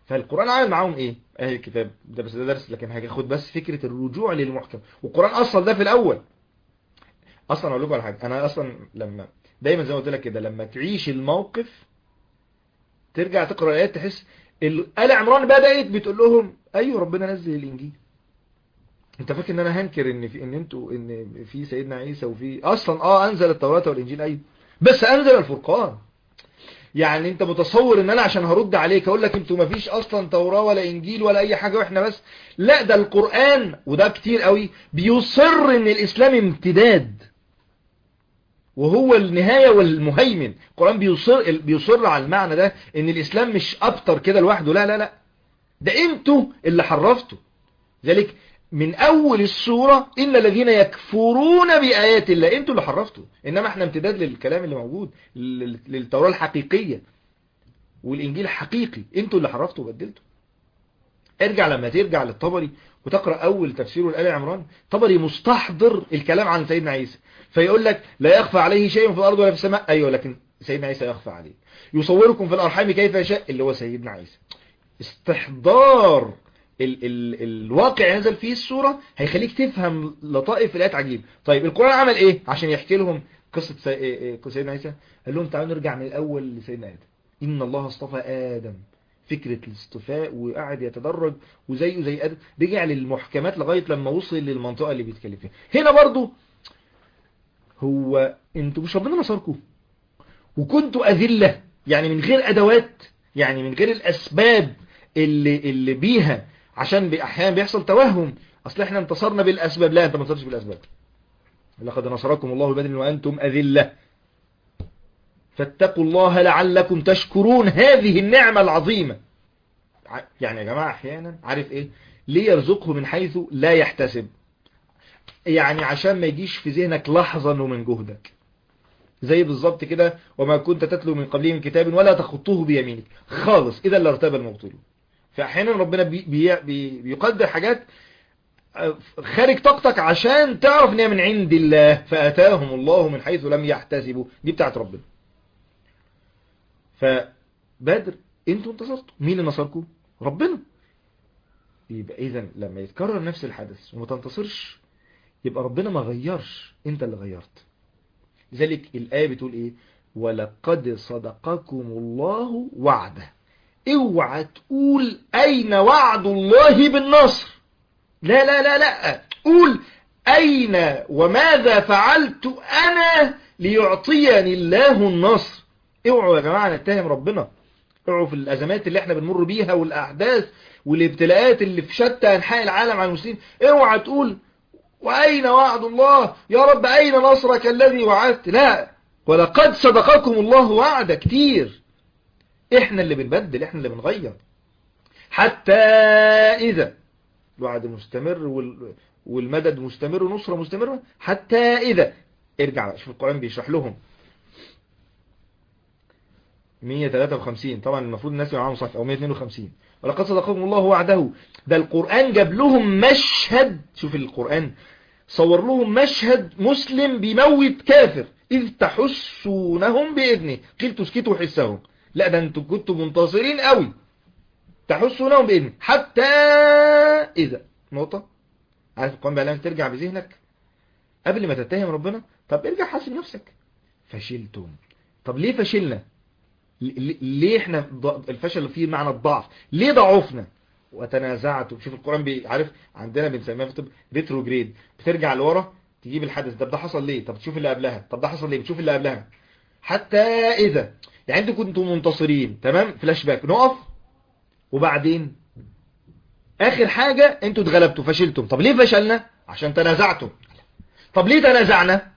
فالقرآن عامل معاهم ايه اهل الكتاب ده بس ده درس لكن هاخد بس فكرة الرجوع للمحكم والقرآن اصلا ده في الاول اصلا اقول لكم على حاجة انا اصلا لما دايما زي ما قلت لك كده لما تعيش الموقف ترجع تقرأ الايات تحس ال- آل عمران بدأت بتقول لهم ايوه ربنا نزل الانجيل انت فاكر ان انا هنكر ان في ان انتوا ان في سيدنا عيسى وفي اصلا اه انزل التوراة والانجيل ايوه بس انزل الفرقان يعني انت متصور ان انا عشان هرد عليك اقول لك انتوا مفيش اصلا توراة ولا انجيل ولا اي حاجة واحنا بس لا ده القرآن وده كتير قوي بيصر ان الاسلام امتداد وهو النهاية والمهيمن القرآن بيصر, بيصر على المعنى ده ان الاسلام مش ابتر كده لوحده لا لا لا ده انتوا اللي حرفتوا ذلك من اول السورة ان الذين يكفرون بآيات الله انتوا اللي حرفتوا انما احنا امتداد للكلام اللي موجود لل- للتوراة الحقيقية والانجيل حقيقي انتوا اللي حرفتوا وبدلتوا ارجع لما ترجع للطبري وتقرأ اول تفسيره لآل عمران طبري مستحضر الكلام عن سيدنا عيسى فيقول لك لا يخفى عليه شيء في الارض ولا في السماء ايوه لكن سيدنا عيسى يخفى عليه يصوركم في الارحام كيف يشاء اللي هو سيدنا عيسى استحضار ال ال الواقع نزل فيه السورة هيخليك تفهم لطائف الآيات عجيب طيب القرآن عمل ايه عشان يحكي لهم قصة سي- إيه- إيه سيدنا عيسى قال لهم تعالوا نرجع من الأول لسيدنا آدم إن الله اصطفى آدم فكرة الاصطفاء وقعد يتدرج وزيه زي آدم رجع للمحكمات لغاية لما وصل للمنطقة اللي بيتكلم فيها هنا برضو هو انتوا مش ربنا نصركم وكنتوا أذلة يعني من غير أدوات يعني من غير الأسباب اللي, اللي بيها عشان بي- أحيانا بيحصل توهم أصل احنا انتصرنا بالأسباب لا انت ما انتصرتش بالأسباب لقد نصركم الله بدر وأنتم أذلة فاتقوا الله لعلكم تشكرون هذه النعمة العظيمة ع- يعني يا جماعة أحيانا عارف إيه ليه يرزقه من حيث لا يحتسب يعني عشان ما يجيش في ذهنك لحظة انه من جهدك زي بالظبط كده وما كنت تتلو من قبله من كتاب ولا تخطوه بيمينك خالص اذا لارتاب المبطلون فاحيانا ربنا بي بي بي بيقدر حاجات آه، خارج طاقتك عشان تعرف ان هي من عند الله فاتاهم الله من حيث لم يحتسبوا دي بتاعت ربنا فبدر انتوا انتصرتوا مين اللي نصركم ربنا يبقى اذا لما يتكرر نفس الحدث وما تنتصرش يبقى ربنا ما غيرش انت اللي غيرت لذلك الآية بتقول ايه ولقد صدقكم الله وعده اوعى تقول اين وعد الله بالنصر لا لا لا لا قول اين وماذا فعلت انا ليعطيني الله النصر اوعوا يا جماعة نتهم ربنا اوعوا في الازمات اللي احنا بنمر بيها والاحداث والابتلاءات اللي في شتى انحاء العالم على المسلمين اوعى تقول وأين وعد الله يا رب أين نصرك الذي وعدت لا ولقد صدقكم الله وعد كتير احنا اللي بنبدل احنا اللي بنغير حتى إذا الوعد مستمر وال... والمدد مستمر ونصرة مستمرة حتى إذا ارجع بقى، شوف القرآن بيشرح لهم 153 طبعا المفروض الناس يبقى معاهم صح او 152 ولقد صدقكم الله وعده ده القرآن جاب لهم مشهد شوف القرآن صور لهم مشهد مسلم بيموت كافر إذ تحسونهم بإذنه قيل تسكتوا حسهم لا ده انتوا كنتوا منتصرين قوي تحسونهم بإذنه حتى إذا نقطة عارف القرآن بقى لما ترجع بذهنك قبل ما تتهم ربنا طب ارجع حاسب نفسك فشلتم طب ليه فشلنا ل- ليه احنا ض- الفشل فيه معنى الضعف ليه ضعفنا وتنازعتوا شوف القرآن بيعرف عندنا بنسميها في الطب ريتروجريد بترجع لورا تجيب الحدث ده ده حصل ليه طب تشوف اللي قبلها طب ده حصل ليه بتشوف اللي قبلها حتى اذا يعني انتوا كنتوا منتصرين تمام فلاش باك نقف وبعدين اخر حاجة انتوا اتغلبتوا فشلتم طب ليه فشلنا عشان تنازعتم طب ليه تنازعنا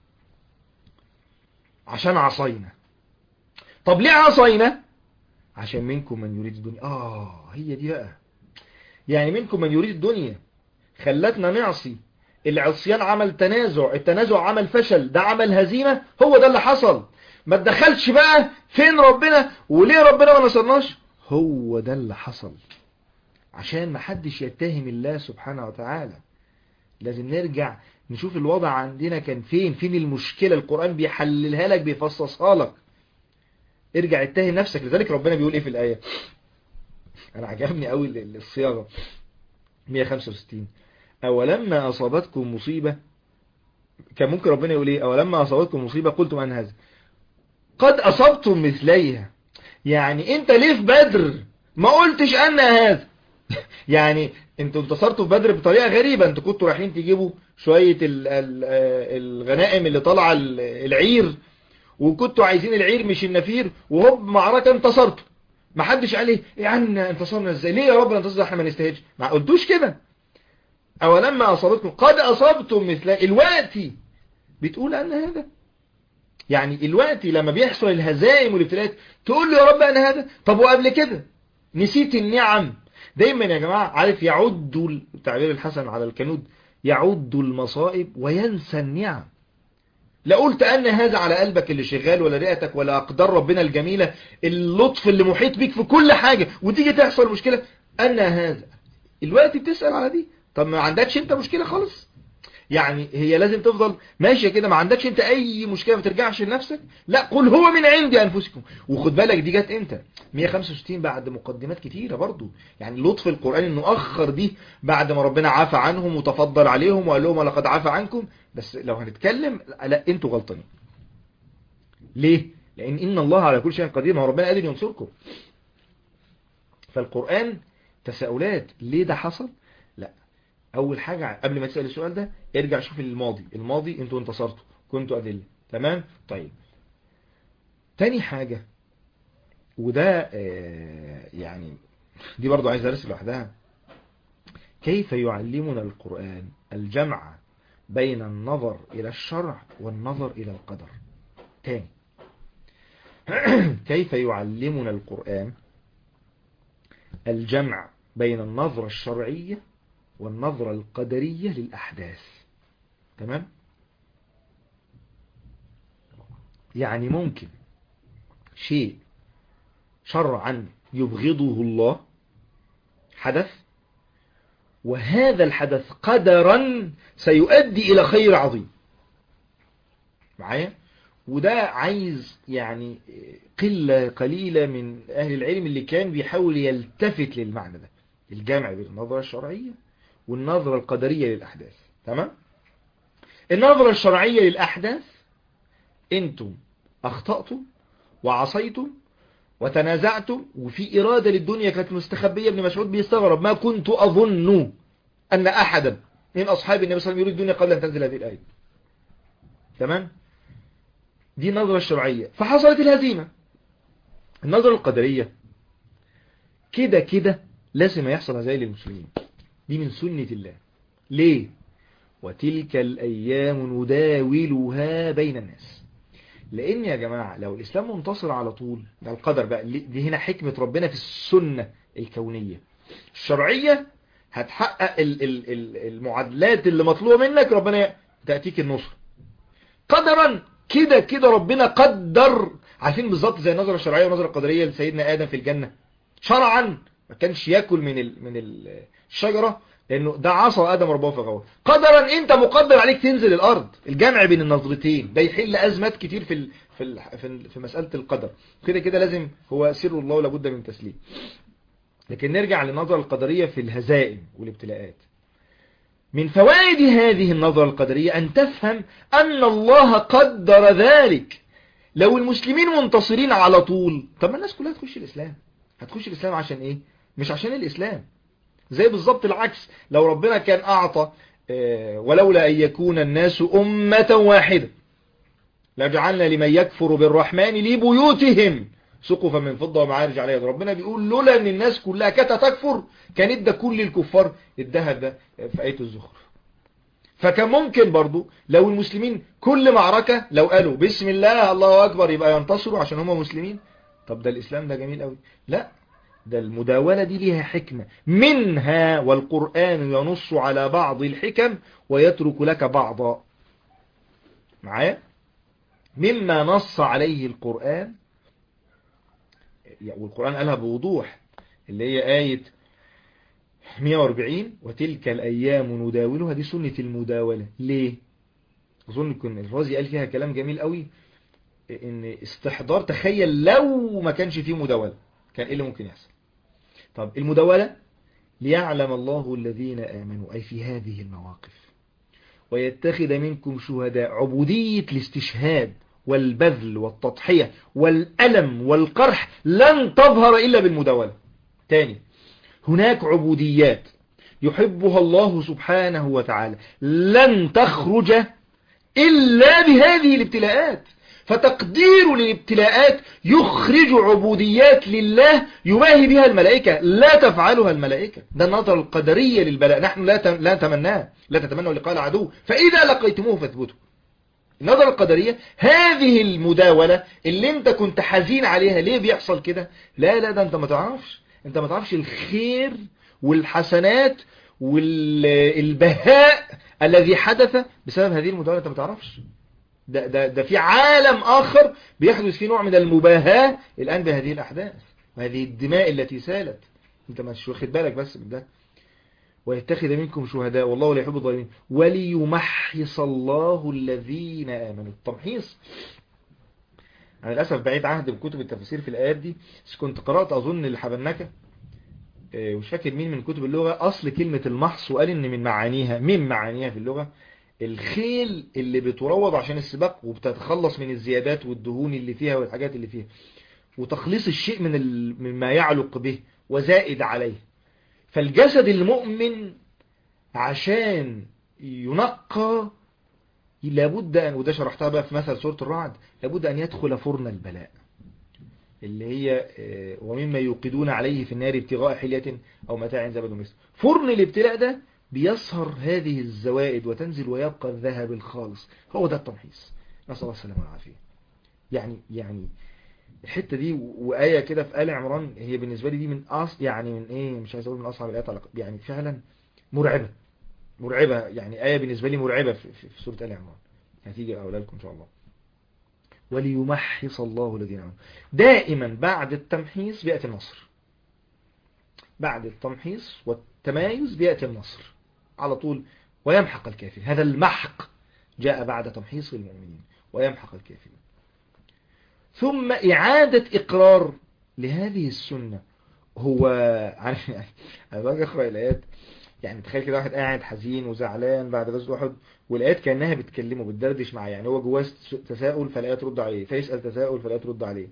عشان عصينا طب ليه عصينا عشان منكم من يريد الدنيا اه هي دي بقى يعني منكم من يريد الدنيا خلتنا نعصي العصيان عمل تنازع التنازع عمل فشل ده عمل هزيمة هو ده اللي حصل ما تدخلش بقى فين ربنا وليه ربنا ما نصرناش هو ده اللي حصل عشان ما حدش يتهم الله سبحانه وتعالى لازم نرجع نشوف الوضع عندنا كان فين فين المشكلة القرآن بيحللها لك بيفصصها لك ارجع اتهم نفسك لذلك ربنا بيقول ايه في الآية انا عجبني قوي الصياغة 165 اولما اصابتكم مصيبة كان ممكن ربنا يقول ايه اولما اصابتكم مصيبة قلتم ان هذا قد اصبتم مثليها يعني انت ليه في بدر ما قلتش ان هذا يعني انتوا انتصرتوا في بدر بطريقة غريبة انتوا كنتوا رايحين تجيبوا شوية ال ال الغنائم اللي طالعه العير وكنتوا عايزين العير مش النفير وهوب معركة انتصرتوا ما حدش قال ايه يا عم انتصرنا ازاي ليه يا رب انتصر احنا ما نستاهلش ما قلتوش كده اولما اصابتكم قد اصبتم مثل الوقت بتقول ان هذا يعني الوقت لما بيحصل الهزائم والابتلاءات تقول له يا رب انا هذا طب وقبل كده نسيت النعم دايما يا جماعة عارف يعد التعبير الحسن على الكنود يعد المصائب وينسى النعم لا قلت أن هذا على قلبك اللي شغال ولا رئتك ولا أقدار ربنا الجميلة اللطف اللي محيط بيك في كل حاجة وتيجي تحصل مشكلة أن هذا الوقت بتسأل على دي طب ما عندكش انت مشكلة خالص يعني هي لازم تفضل ماشية كده ما عندكش انت اي مشكلة ما ترجعش لنفسك لا قل هو من عندي انفسكم وخد بالك دي جت امتى 165 بعد مقدمات كتيرة برضو يعني لطف القرآن انه اخر دي بعد ما ربنا عافى عنهم وتفضل عليهم وقال لهم لقد عافى عنكم بس لو هنتكلم لا انتوا غلطانين ليه لان ان الله على كل شيء قدير ما هو ربنا قادر ينصركم فالقرآن تساؤلات ليه ده حصل لا اول حاجة قبل ما تسأل السؤال ده ارجع شوف الماضي الماضي انتوا انتصرتوا كنتوا أدلة تمام طيب تاني حاجة وده آه يعني دي برضو عايز ارسل لوحدها كيف يعلمنا القرآن الجمع بين النظر إلى الشرع والنظر إلى القدر تاني كيف يعلمنا القرآن الجمع بين النظرة الشرعية والنظرة القدرية للأحداث تمام يعني ممكن شيء شرعا يبغضه الله حدث وهذا الحدث قدرا سيؤدي إلى خير عظيم معايا وده عايز يعني قلة قليلة من أهل العلم اللي كان بيحاول يلتفت للمعنى ده الجامع بين النظرة الشرعية والنظرة القدرية للأحداث تمام النظرة الشرعية للأحداث انتم أخطأتم وعصيتم وتنازعتم وفي إرادة للدنيا كانت مستخبية ابن مسعود بيستغرب ما كنت أظن أن أحدا من أصحاب النبي صلى الله عليه وسلم يريد الدنيا قبل أن تنزل هذه الآية تمام دي النظرة الشرعية فحصلت الهزيمة النظرة القدرية كده كده لازم يحصل هزايا للمسلمين دي من سنة الله ليه وتلك الأيام نداولها بين الناس لأن يا جماعة لو الإسلام منتصر على طول ده القدر بقى دي هنا حكمة ربنا في السنة الكونية الشرعية هتحقق ال ال ال المعادلات اللي مطلوبة منك ربنا تأتيك النصر قدرا كده كده ربنا قدر عارفين بالظبط زي النظرة الشرعية والنظرة القدرية لسيدنا آدم في الجنة شرعا ما كانش ياكل من ال من الشجرة لانه ده عصى ادم ربه فغوى قدرا انت مقدر عليك تنزل الارض الجمع بين النظرتين ده يحل ازمات كتير في ال في ال في, في مساله القدر كده كده لازم هو سر الله لابد من تسليم لكن نرجع للنظره القدريه في الهزائم والابتلاءات من فوائد هذه النظره القدريه ان تفهم ان الله قدر ذلك لو المسلمين منتصرين على طول طب ما الناس كلها تخش الاسلام هتخش الاسلام عشان ايه مش عشان الاسلام زي بالظبط العكس لو ربنا كان أعطى ولولا أن يكون الناس أمة واحدة لجعلنا لمن يكفر بالرحمن لبيوتهم سقفا من فضة ومعارج عليها ربنا بيقول لولا أن الناس كلها كانت تكفر كان ادى كل الكفار الذهب ده في آية الزخرف فكان ممكن برضو لو المسلمين كل معركة لو قالوا بسم الله الله أكبر يبقى ينتصروا عشان هم مسلمين طب ده الإسلام ده جميل قوي لا ده المداولة دي ليها حكمة منها والقرآن ينص على بعض الحكم ويترك لك بعضا معايا مما نص عليه القرآن والقرآن قالها بوضوح اللي هي آية 140 وتلك الأيام نداولها دي سنة المداولة ليه أظن كن الرازي قال فيها كلام جميل قوي ان استحضار تخيل لو ما كانش فيه مداولة كان ايه اللي ممكن يحصل طب المداولة ليعلم الله الذين آمنوا أي في هذه المواقف ويتخذ منكم شهداء عبودية الاستشهاد والبذل والتضحية والألم والقرح لن تظهر إلا بالمداولة تاني هناك عبوديات يحبها الله سبحانه وتعالى لن تخرج إلا بهذه الابتلاءات فتقدير للابتلاءات يخرج عبوديات لله يباهي بها الملائكة لا تفعلها الملائكة ده النظر القدرية للبلاء نحن لا لا نتمناه لا تتمنوا لقاء العدو فإذا لقيتموه فاثبتوا النظر القدرية هذه المداولة اللي انت كنت حزين عليها ليه بيحصل كده لا لا ده انت ما تعرفش انت ما تعرفش الخير والحسنات والبهاء الذي حدث بسبب هذه المداولة انت ما تعرفش ده, ده, ده في عالم آخر بيحدث فيه نوع من المباهاة الآن بهذه الأحداث وهذه الدماء التي سالت انت مش واخد بالك بس من ده ويتخذ منكم شهداء والله لا يحب الظالمين وليمحص الله الذين آمنوا التمحيص أنا للأسف بعيد عهد بكتب التفسير في الآيات دي بس كنت قرأت أظن الحبنكة مش فاكر مين من كتب اللغة أصل كلمة المحص وقال إن من معانيها من معانيها في اللغة الخيل اللي بتروض عشان السباق وبتتخلص من الزيادات والدهون اللي فيها والحاجات اللي فيها وتخليص الشيء من ال... مما يعلق به وزائد عليه فالجسد المؤمن عشان ينقى لابد أن وده شرحتها بقى في مثل سورة الرعد لابد أن يدخل فرن البلاء اللي هي ومما يوقدون عليه في النار ابتغاء حلية أو متاع زبد مثل فرن الابتلاء ده بيصهر هذه الزوائد وتنزل ويبقى الذهب الخالص هو ده التمحيص نسأل الله السلامة والعافية يعني يعني الحتة دي وآية كده في آل عمران هي بالنسبة لي دي من أص يعني من إيه مش عايز أقول من أصعب الآيات على يعني فعلا مرعبة مرعبة يعني آية بالنسبة لي مرعبة في, في, في سورة آل عمران هتيجي أولى لكم إن شاء الله وليمحص الله الذين آمنوا دائما بعد التمحيص بيأتي النصر بعد التمحيص والتمايز بيأتي النصر على طول ويمحق الكافر هذا المحق جاء بعد تمحيص المؤمنين ويمحق الكافرين ثم إعادة إقرار لهذه السنة هو عارف يعني أنا باجي أقرأ الآيات يعني تخيل كده واحد قاعد حزين وزعلان بعد غزوة أحد والآيات كأنها بتكلمه بتدردش معاه يعني هو جواه تساؤل فالآية ترد عليه فيسأل تساؤل فالآية ترد عليه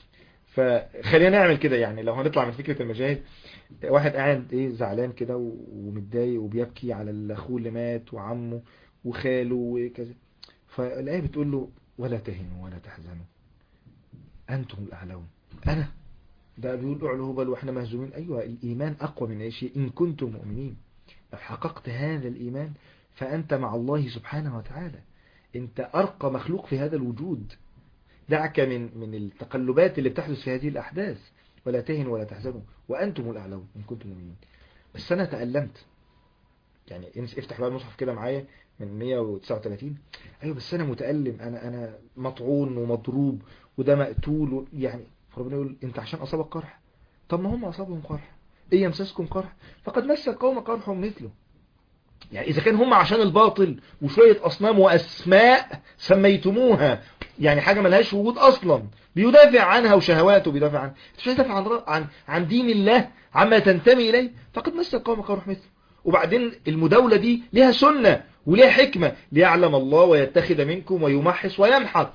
فخلينا نعمل كده يعني لو هنطلع من فكرة المشاهد واحد قاعد ايه زعلان كده ومتضايق وبيبكي على اخوه اللي مات وعمه وخاله وكذا فالآية بتقول له ولا تهنوا ولا تحزنوا أنتم الأعلون أنا ده بيقول اعلوا بل واحنا مهزومين أيوة الإيمان أقوى من أي شيء إن كنتم مؤمنين لو حققت هذا الإيمان فأنت مع الله سبحانه وتعالى أنت أرقى مخلوق في هذا الوجود دعك من من التقلبات اللي بتحدث في هذه الأحداث ولا تهنوا ولا تحزنوا وأنتم الأعلون إن كنتم مؤمنين بس أنا تألمت يعني افتح بقى المصحف كده معايا من 139 أيوة بس أنا متألم أنا أنا مطعون ومضروب وده مقتول يعني فربنا يقول أنت عشان أصابك قرح طب ما هم أصابهم قرح إيه يمسسكم قرح فقد مس القوم قرح مثله يعني إذا كان هم عشان الباطل وشوية أصنام وأسماء سميتموها يعني حاجة ملهاش وجود أصلا بيدافع عنها وشهواته بيدافع عنها مش يدافع عن, عن, عن دين الله عما تنتمي إليه فقد مس القوم قرح مثله وبعدين المداولة دي لها سنة ولها حكمة ليعلم الله ويتخذ منكم ويمحص ويمحق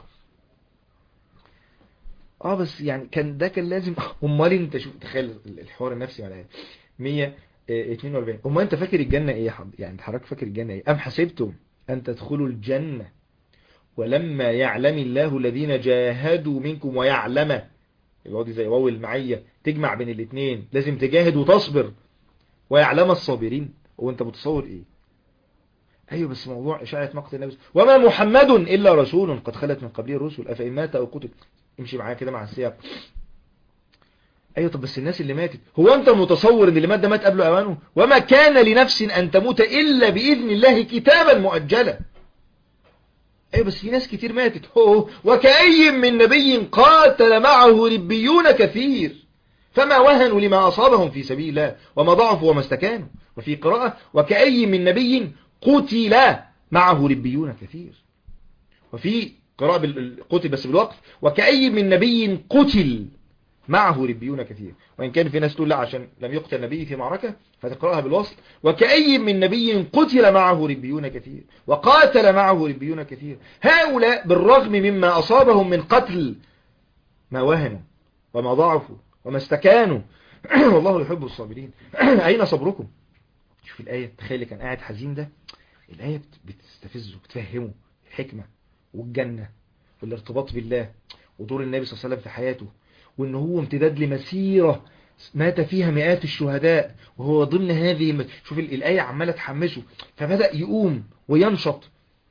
اه بس يعني كان ده كان لازم امال انت شوف تخيل الحوار النفسي على 142 امال انت فاكر الجنة ايه يا حضر يعني حضرتك فاكر الجنة ايه ام حسبتم ان تدخلوا الجنة ولما يعلم الله الذين جاهدوا منكم ويعلم الواو دي زي واو المعية تجمع بين الاثنين لازم تجاهد وتصبر ويعلم الصابرين وانت متصور ايه ايوه بس موضوع اشاعة مقت النبي وما محمد الا رسول قد خلت من قبله الرسل افإن مات او قتل امشي معايا كده مع السياق ايوه طب بس الناس اللي ماتت هو انت متصور ان اللي مات ده مات قبل اوانه وما كان لنفس ان تموت الا باذن الله كتابا مؤجلا ايوه بس في ناس كتير ماتت هو وكأي من نبي قاتل معه ربيون كثير فما وهنوا لما أصابهم في سبيل الله وما ضعفوا وما استكانوا وفي قراءة وكأي من نبي قتل معه ربيون كثير وفي قراءة قتل بس بالوقف وكأي من نبي قتل معه ربيون كثير وإن كان في ناس تقول لا عشان لم يقتل نبي في معركة فتقرأها بالوصل وكأي من نبي قتل معه ربيون كثير وقاتل معه ربيون كثير هؤلاء بالرغم مما أصابهم من قتل ما وهنوا وما ضعفوا وما استكانوا والله يحب الصابرين أين صبركم شوف الآية تخيل كان قاعد حزين ده الآية بتستفزه بتفهمه الحكمة والجنة والارتباط بالله ودور النبي صلى الله عليه وسلم في حياته وان هو امتداد لمسيرة مات فيها مئات الشهداء وهو ضمن هذه الم... شوف الآية عمالة تحمسه فبدأ يقوم وينشط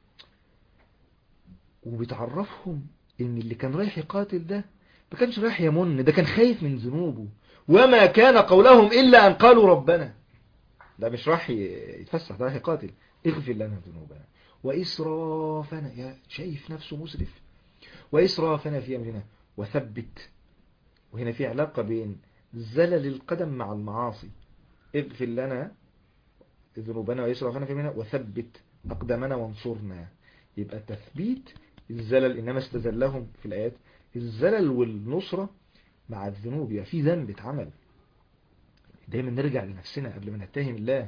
وبتعرفهم ان اللي كان رايح يقاتل ده ما كانش رايح يمن ده كان خايف من ذنوبه وما كان قولهم إلا أن قالوا ربنا ده مش راح يتفسح ده راح يقاتل اغفر لنا ذنوبنا وإسرافنا يا شايف نفسه مسرف وإسرافنا في أمرنا وثبت وهنا في علاقة بين زلل القدم مع المعاصي اغفر لنا ذنوبنا وإسرافنا في أمرنا وثبت أقدامنا وانصرنا يبقى تثبيت الزلل إنما استزلهم في الآيات الزلل والنصرة مع الذنوب يبقى في ذنب اتعمل دايما نرجع لنفسنا قبل ما نتهم الله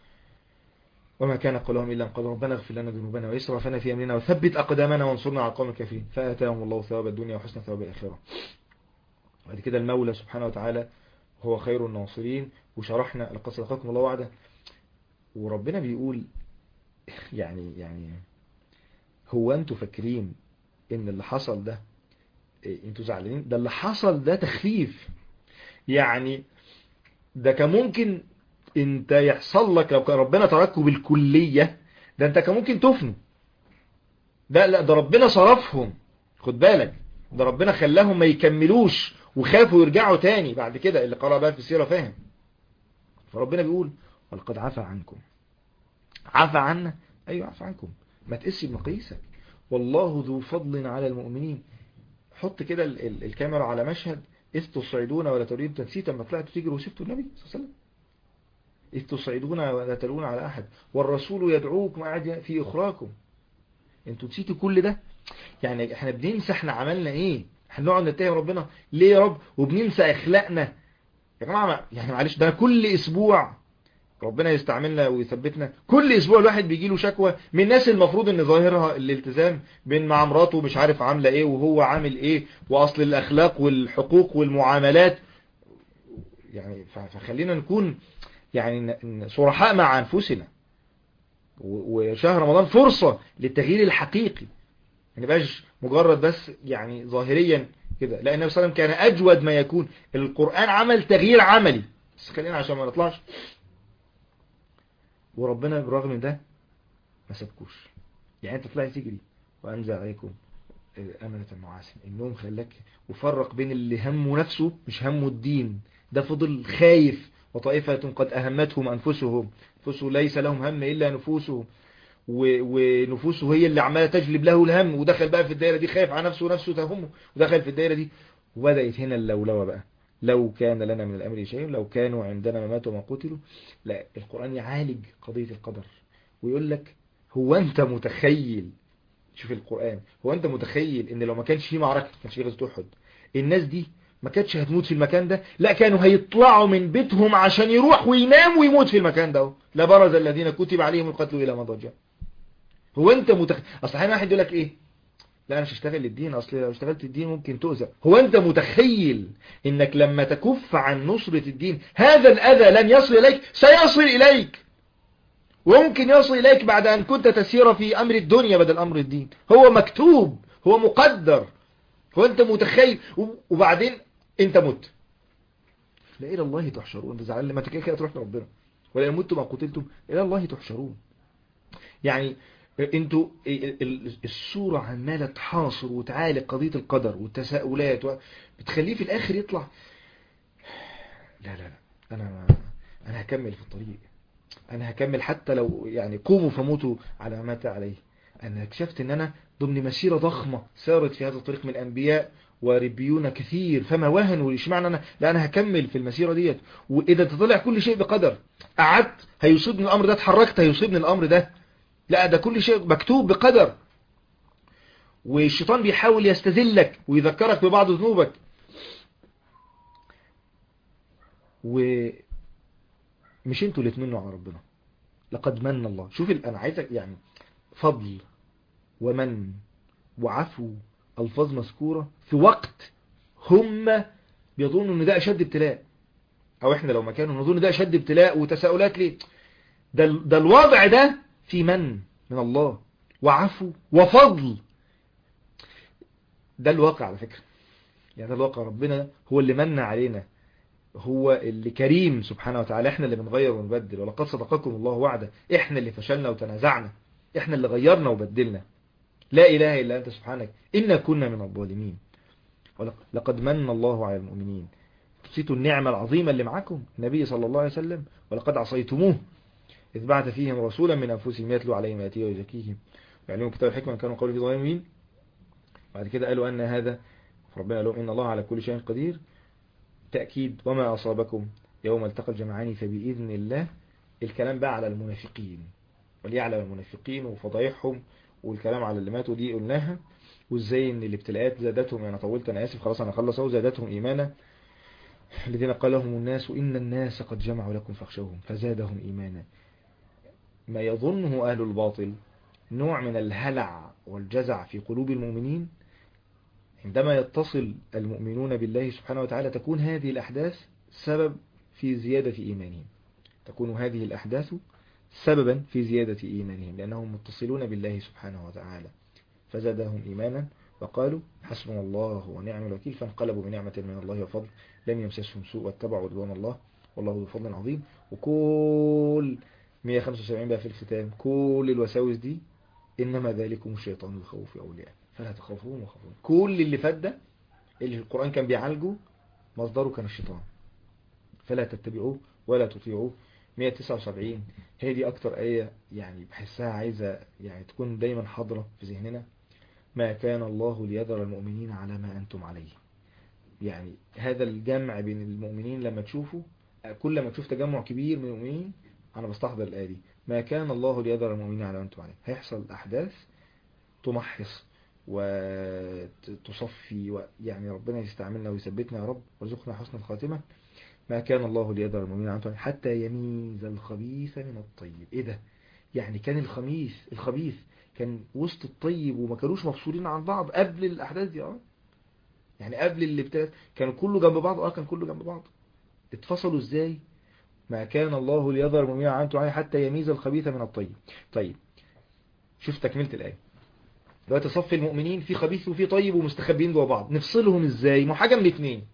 وما كان قولهم إلا أن قالوا ربنا اغفر لنا ذنوبنا وإسرافنا في أمرنا وثبت أقدامنا وانصرنا على القوم الكافرين فآتاهم الله ثواب الدنيا وحسن ثواب الآخرة بعد كده المولى سبحانه وتعالى هو خير الناصرين وشرحنا لقد صدقكم الله وعده وربنا بيقول يعني يعني هو انتوا فاكرين ان اللي حصل ده إيه انتوا زعلانين ده اللي حصل ده تخفيف يعني ده كان ممكن انت يحصل لك لو كان ربنا تركه بالكلية ده انت كان ممكن تفنوا ده لا ده ربنا صرفهم خد بالك ده ربنا خلاهم ما يكملوش وخافوا يرجعوا تاني بعد كده اللي قرأ بقى في السيرة فاهم فربنا بيقول ولقد عفى عنكم عفى عنا ايوه عفى عنكم ما تقسي بمقاييسك والله ذو فضل على المؤمنين حط كده ال ال الكاميرا على مشهد إذ تصعدون ولا تريدون تنسيتا لما طلعتوا تجروا وسبتوا النبي صلى الله عليه وسلم إذ تصعدون ولا تلون على أحد والرسول يدعوكم قاعد في إخراكم انتوا نسيتوا كل ده يعني احنا بننسى احنا عملنا ايه احنا نقعد نتهم ربنا ليه يا رب وبننسى اخلاقنا يا جماعه يعني معلش ده كل اسبوع ربنا يستعملنا ويثبتنا كل اسبوع الواحد بيجي له شكوى من ناس المفروض ان ظاهرها الالتزام بين مع مراته مش عارف عامله ايه وهو عامل ايه واصل الاخلاق والحقوق والمعاملات يعني فخلينا نكون يعني صرحاء مع انفسنا وشهر رمضان فرصة للتغيير الحقيقي يعني باش مجرد بس يعني ظاهريا كده لا النبي صلى الله عليه وسلم كان اجود ما يكون القرآن عمل تغيير عملي بس خلينا عشان ما نطلعش وربنا بالرغم من ده ما سابكوش يعني انت طلعت تجري وانزل عليكم أمنة النعاس النوم خلاك وفرق بين اللي همه نفسه مش همه الدين ده فضل خايف وطائفة قد أهمتهم أنفسهم أنفسه ليس لهم هم إلا نفوسهم ونفوسه هي اللي عمالة تجلب له الهم ودخل بقى في الدائرة دي خايف على نفسه ونفسه تهمه ودخل في الدائرة دي وبدأت هنا اللولوة بقى لو كان لنا من الأمر شيء لو كانوا عندنا ما ماتوا ما قتلوا لا القرآن يعالج قضية القدر ويقول لك هو أنت متخيل شوف القرآن هو أنت متخيل إن لو ما كانش في معركة ما كانش في غزوة أحد الناس دي ما كانتش هتموت في المكان ده لا كانوا هيطلعوا من بيتهم عشان يروح وينام ويموت في المكان ده لبرز الذين كتب عليهم القتل إلى مضاجع هو أنت متخيل أصل حين واحد يقول لك إيه لا أنا مش هشتغل للدين أصل لو اشتغلت الدين ممكن تؤذى هو أنت متخيل إنك لما تكف عن نصرة الدين هذا الأذى لن يصل إليك سيصل إليك وممكن يصل إليك بعد أن كنت تسير في أمر الدنيا بدل أمر الدين هو مكتوب هو مقدر هو أنت متخيل وبعدين أنت مت لا إلى الله تحشرون أنت زعلان ما تكيه كده تروح لربنا ولا متوا ما قتلتم إلى الله تحشرون يعني انتوا الصورة عمالة تحاصر وتعالج قضية القدر والتساؤلات و... بتخليه في الآخر يطلع لا لا لا أنا أنا هكمل في الطريق أنا هكمل حتى لو يعني قوموا فموتوا على ما مات عليه أنا اكتشفت أن أنا ضمن مسيرة ضخمة سارت في هذا الطريق من الأنبياء وربيون كثير فما وهنوا اشمعنى أنا لا أنا هكمل في المسيرة ديت وإذا تطلع كل شيء بقدر قعدت هيصيبني الأمر ده اتحركت هيصيبني الأمر ده لا ده كل شيء مكتوب بقدر والشيطان بيحاول يستذلك ويذكرك ببعض ذنوبك ومش انتوا اللي تمنوا على ربنا لقد من الله شوف ال- انا عايزك يعني فضل ومن وعفو الفاظ مذكورة في وقت هم بيظنوا ان ده اشد ابتلاء او احنا لو مكانهم نظن ده اشد ابتلاء وتساؤلات ليه ده, ال- ده الوضع ده في من من الله وعفو وفضل ده الواقع على فكرة يعني ده الواقع ربنا هو اللي من علينا هو اللي كريم سبحانه وتعالى احنا اللي بنغير ونبدل ولقد صدقكم الله وعده احنا اللي فشلنا وتنازعنا احنا اللي غيرنا وبدلنا لا اله الا انت سبحانك انا كنا من الظالمين ولق- لقد من الله على المؤمنين نسيتوا النعمة العظيمة اللي معاكم النبي صلى الله عليه وسلم ولقد عصيتموه إذ بعث فيهم رسولا من أنفسهم يتلو عليهم آياته ويزكيهم ويعلمهم كتاب الحكمة إن كانوا قالوا في ظالمين بعد كده قالوا أن هذا ربنا قال لهم إن الله على كل شيء قدير تأكيد وما أصابكم يوم التقى الجمعان فبإذن الله الكلام بقى على المنافقين وليعلم المنافقين وفضايحهم والكلام على اللي ماتوا دي قلناها وازاي ان الابتلاءات زادتهم انا طولت انا اسف خلاص انا خلص اهو زادتهم ايمانا الذين قال لهم الناس ان الناس قد جمعوا لكم فاخشوهم فزادهم ايمانا ما يظنه اهل الباطل نوع من الهلع والجزع في قلوب المؤمنين عندما يتصل المؤمنون بالله سبحانه وتعالى تكون هذه الأحداث سبب في زيادة إيمانهم تكون هذه الأحداث سببا في زيادة إيمانهم لأنهم متصلون بالله سبحانه وتعالى فزادهم إيمانا وقالوا حسبنا الله ونعم الوكيل فانقلبوا بنعمة من الله وفضل لم يمسسهم سوء واتبعوا رضوان الله والله ذو فضل عظيم وكل 175 بقى في الختام كل الوساوس دي إنما ذلكم الشيطان يخوف أولياء فلا تخافون وخافون كل اللي فات ده اللي القرآن كان بيعالجه مصدره كان الشيطان فلا تتبعوه ولا تطيعوه 179 هي دي أكتر آية يعني بحسها عايزة يعني تكون دايما حاضرة في ذهننا ما كان الله ليذر المؤمنين على ما أنتم عليه يعني هذا الجمع بين المؤمنين لما تشوفوا كل ما تشوف تجمع كبير من المؤمنين أنا بستحضر الآية دي ما كان الله ليذر المؤمنين على ما أنتم عليه هيحصل أحداث تمحص وتصفي ويعني ربنا يستعملنا ويثبتنا يا رب وارزقنا حسن الخاتمة ما كان الله ليذر المؤمنين على ما أنتم عليه حتى يميز الخبيث من الطيب إيه ده يعني كان الخميس الخبيث كان وسط الطيب وما كانوش مفصولين عن بعض قبل الأحداث دي اه يعني قبل اللي ابتدت كانوا كله جنب بعض اه كان كله جنب بعض اتفصلوا ازاي ما كان الله ليذر المؤمنين على ما أنتم عليه حتى يميز الخبيث من الطيب طيب شوف تكملة الآية دلوقتي صف المؤمنين في خبيث وفي طيب ومستخبيين جوا بعض نفصلهم ازاي ما حاجه من الاثنين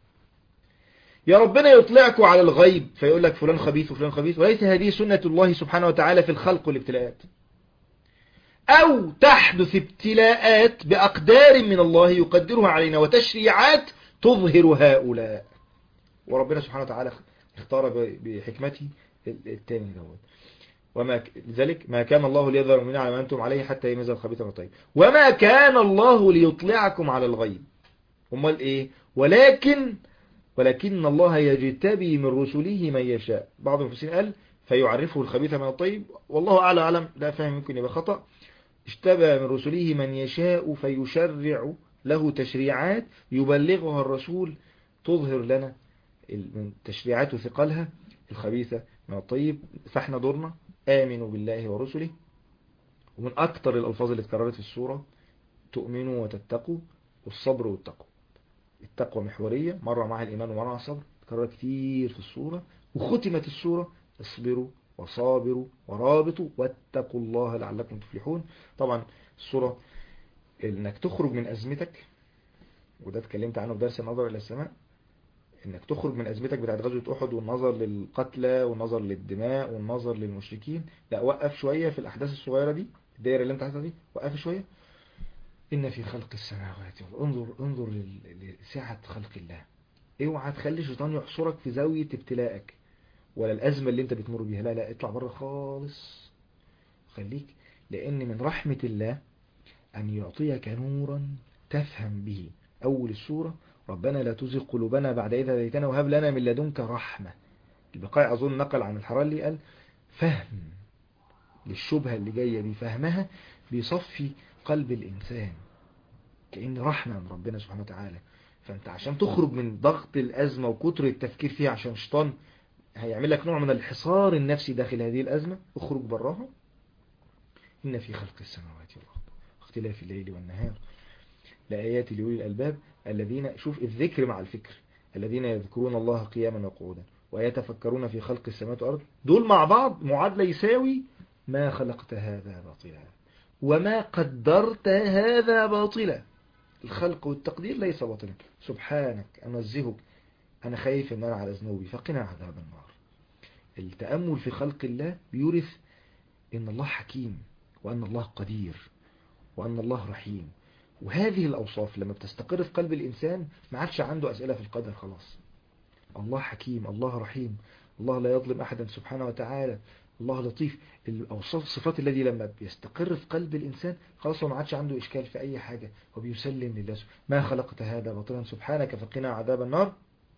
يا ربنا يطلعكم على الغيب فيقول لك فلان خبيث وفلان خبيث وليس هذه سنة الله سبحانه وتعالى في الخلق والابتلاءات أو تحدث ابتلاءات بأقدار من الله يقدرها علينا وتشريعات تظهر هؤلاء وربنا سبحانه وتعالى اختار بحكمته التاني دوت وما ك... لذلك ما كان الله ليظهر المؤمنين على ما أنتم عليه حتى يميز الخبيث من الطيب وما كان الله ليطلعكم على الغيب امال ايه ولكن ولكن الله يجتبي من رسله من يشاء بعض المفسرين قال فيعرفه الخبيث من الطيب والله أعلى أعلم لا فاهم يمكن يبقى خطأ اشتبى من رسله من يشاء فيشرع له تشريعات يبلغها الرسول تظهر لنا من تشريعات ثقلها الخبيثة من الطيب فاحنا دورنا آمنوا بالله ورسله ومن أكثر الألفاظ اللي اتكررت في السورة تؤمنوا وتتقوا والصبر والتقوى التقوى محورية مرة مع الإيمان ومرة مع الصبر اتكررت كتير في السورة وختمت السورة اصبروا وصابروا ورابطوا واتقوا الله لعلكم تفلحون طبعا السورة انك تخرج من أزمتك وده اتكلمت عنه في درس النظر إلى السماء انك تخرج من ازمتك بتاعت غزوة احد والنظر للقتلى والنظر للدماء والنظر للمشركين لا وقف شوية في الاحداث الصغيرة دي الدائرة اللي انت حاسسها دي وقف شوية ان في خلق السماوات انظر انظر لسعة خلق الله اوعى تخلي الشيطان يحصرك في زاوية ابتلائك ولا الازمة اللي انت بتمر بيها لا لا اطلع بره خالص خليك لان من رحمة الله ان يعطيك نورا تفهم به اول السورة ربنا لا تزغ قلوبنا بعد إذا هديتنا وهب لنا من لدنك رحمة البقاء أظن نقل عن الحرالي قال فهم للشبهة اللي جاية دي فهمها بيصفي قلب الإنسان كأن رحمة من ربنا سبحانه وتعالى فانت عشان تخرج من ضغط الأزمة وكتر التفكير فيها عشان الشيطان هيعمل لك نوع من الحصار النفسي داخل هذه الأزمة اخرج براها إن في خلق السماوات والأرض اختلاف الليل والنهار لآيات لأولي الألباب الذين شوف الذكر مع الفكر الذين يذكرون الله قياما وقعودا ويتفكرون في خلق السماوات والأرض دول مع بعض معادلة يساوي ما خلقت هذا باطلا وما قدرت هذا باطلا الخلق والتقدير ليس باطلا سبحانك أنزهك أنا خايف أن أنا على ذنوبي فقنا عذاب النار التأمل في خلق الله بيورث إن الله حكيم وأن الله قدير وأن الله رحيم وهذه الأوصاف لما بتستقر في قلب الإنسان ما عادش عنده أسئلة في القدر خلاص الله حكيم الله رحيم الله لا يظلم أحدا سبحانه وتعالى الله لطيف الأوصاف الصفات الذي لما بيستقر في قلب الإنسان خلاص هو ما عادش عنده إشكال في أي حاجة وبيسلم لله ما خلقت هذا باطلا سبحانك فقنا عذاب النار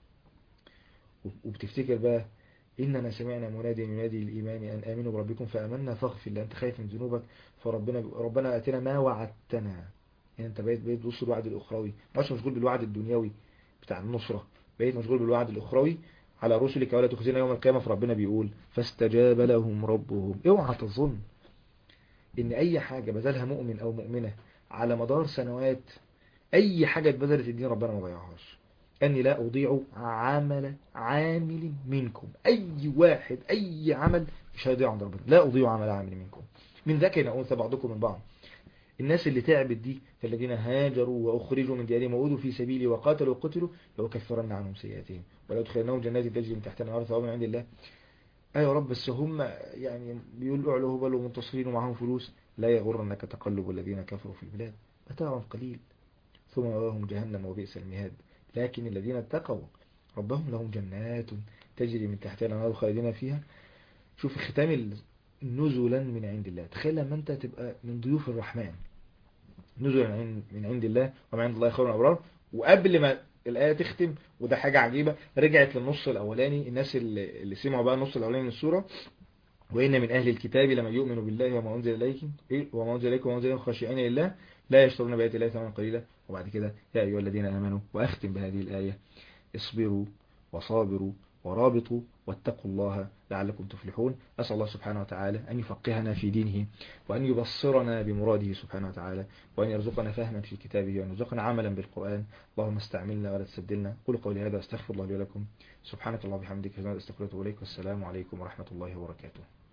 وبتفتكر بقى إننا سمعنا منادي ينادي الإيمان أن آمنوا بربكم فأمنا فاغفر لأنت خايف من ذنوبك فربنا ربنا آتنا ما وعدتنا يعني أنت بقيت بقيت تبص الوعد الأخروي مش مشغول بالوعد الدنيوي بتاع النصرة بقيت مشغول بالوعد الأخروي على رسلك ولا تخزينا يوم القيامة فربنا بيقول فاستجاب لهم ربهم اوعى تظن ان اي حاجة بذلها مؤمن او مؤمنة على مدار سنوات اي حاجة اتبذلت الدين ربنا ما ضيعهاش اني لا اضيع عمل عامل منكم اي واحد اي عمل مش هيضيع عند ربنا لا اضيع عمل عامل منكم من ذكر او انثى بعضكم من بعض الناس اللي تعبت دي فالذين هاجروا واخرجوا من ديارهم وأوذوا في سبيلي وقاتلوا وقتلوا لأكفرن عنهم سيئاتهم ولا يدخلنهم جنات تجري من تحتها الانهار ثواب من عند الله ايوه رب بس هم يعني بيقولوا اعلوا هبل ومنتصرين ومعاهم فلوس لا يغرنك تقلب الذين كفروا في البلاد متاع قليل ثم مأواهم جهنم وبئس المهاد لكن الذين اتقوا ربهم لهم جنات تجري من تحتها الانهار خالدين فيها شوف ختام نزلا من عند الله تخيل لما انت تبقى من ضيوف الرحمن نزلا من عند الله وما عند الله خير الابرار وقبل ما الآية تختم وده حاجة عجيبة رجعت للنص الأولاني الناس اللي, اللي سمعوا بقى النص الأولاني من السورة وإن من أهل الكتاب لما يؤمن بالله وما أنزل إليكم وما أنزل إليكم وما أنزل إليكم خاشعين لله لا يشترون بآيات الله ثمنا قليلا وبعد كده يا أيها الذين آمنوا وأختم بهذه الآية اصبروا وصابروا ورابطوا واتقوا الله لعلكم تفلحون أسأل الله سبحانه وتعالى أن يفقهنا في دينه وأن يبصرنا بمراده سبحانه وتعالى وأن يرزقنا فهما في كتابه وأن يرزقنا عملا بالقرآن اللهم استعملنا ولا تسدلنا قل قولي هذا استغفر الله لي ولكم سبحانك الله وبحمدك استغفرك إليك والسلام عليكم ورحمة الله وبركاته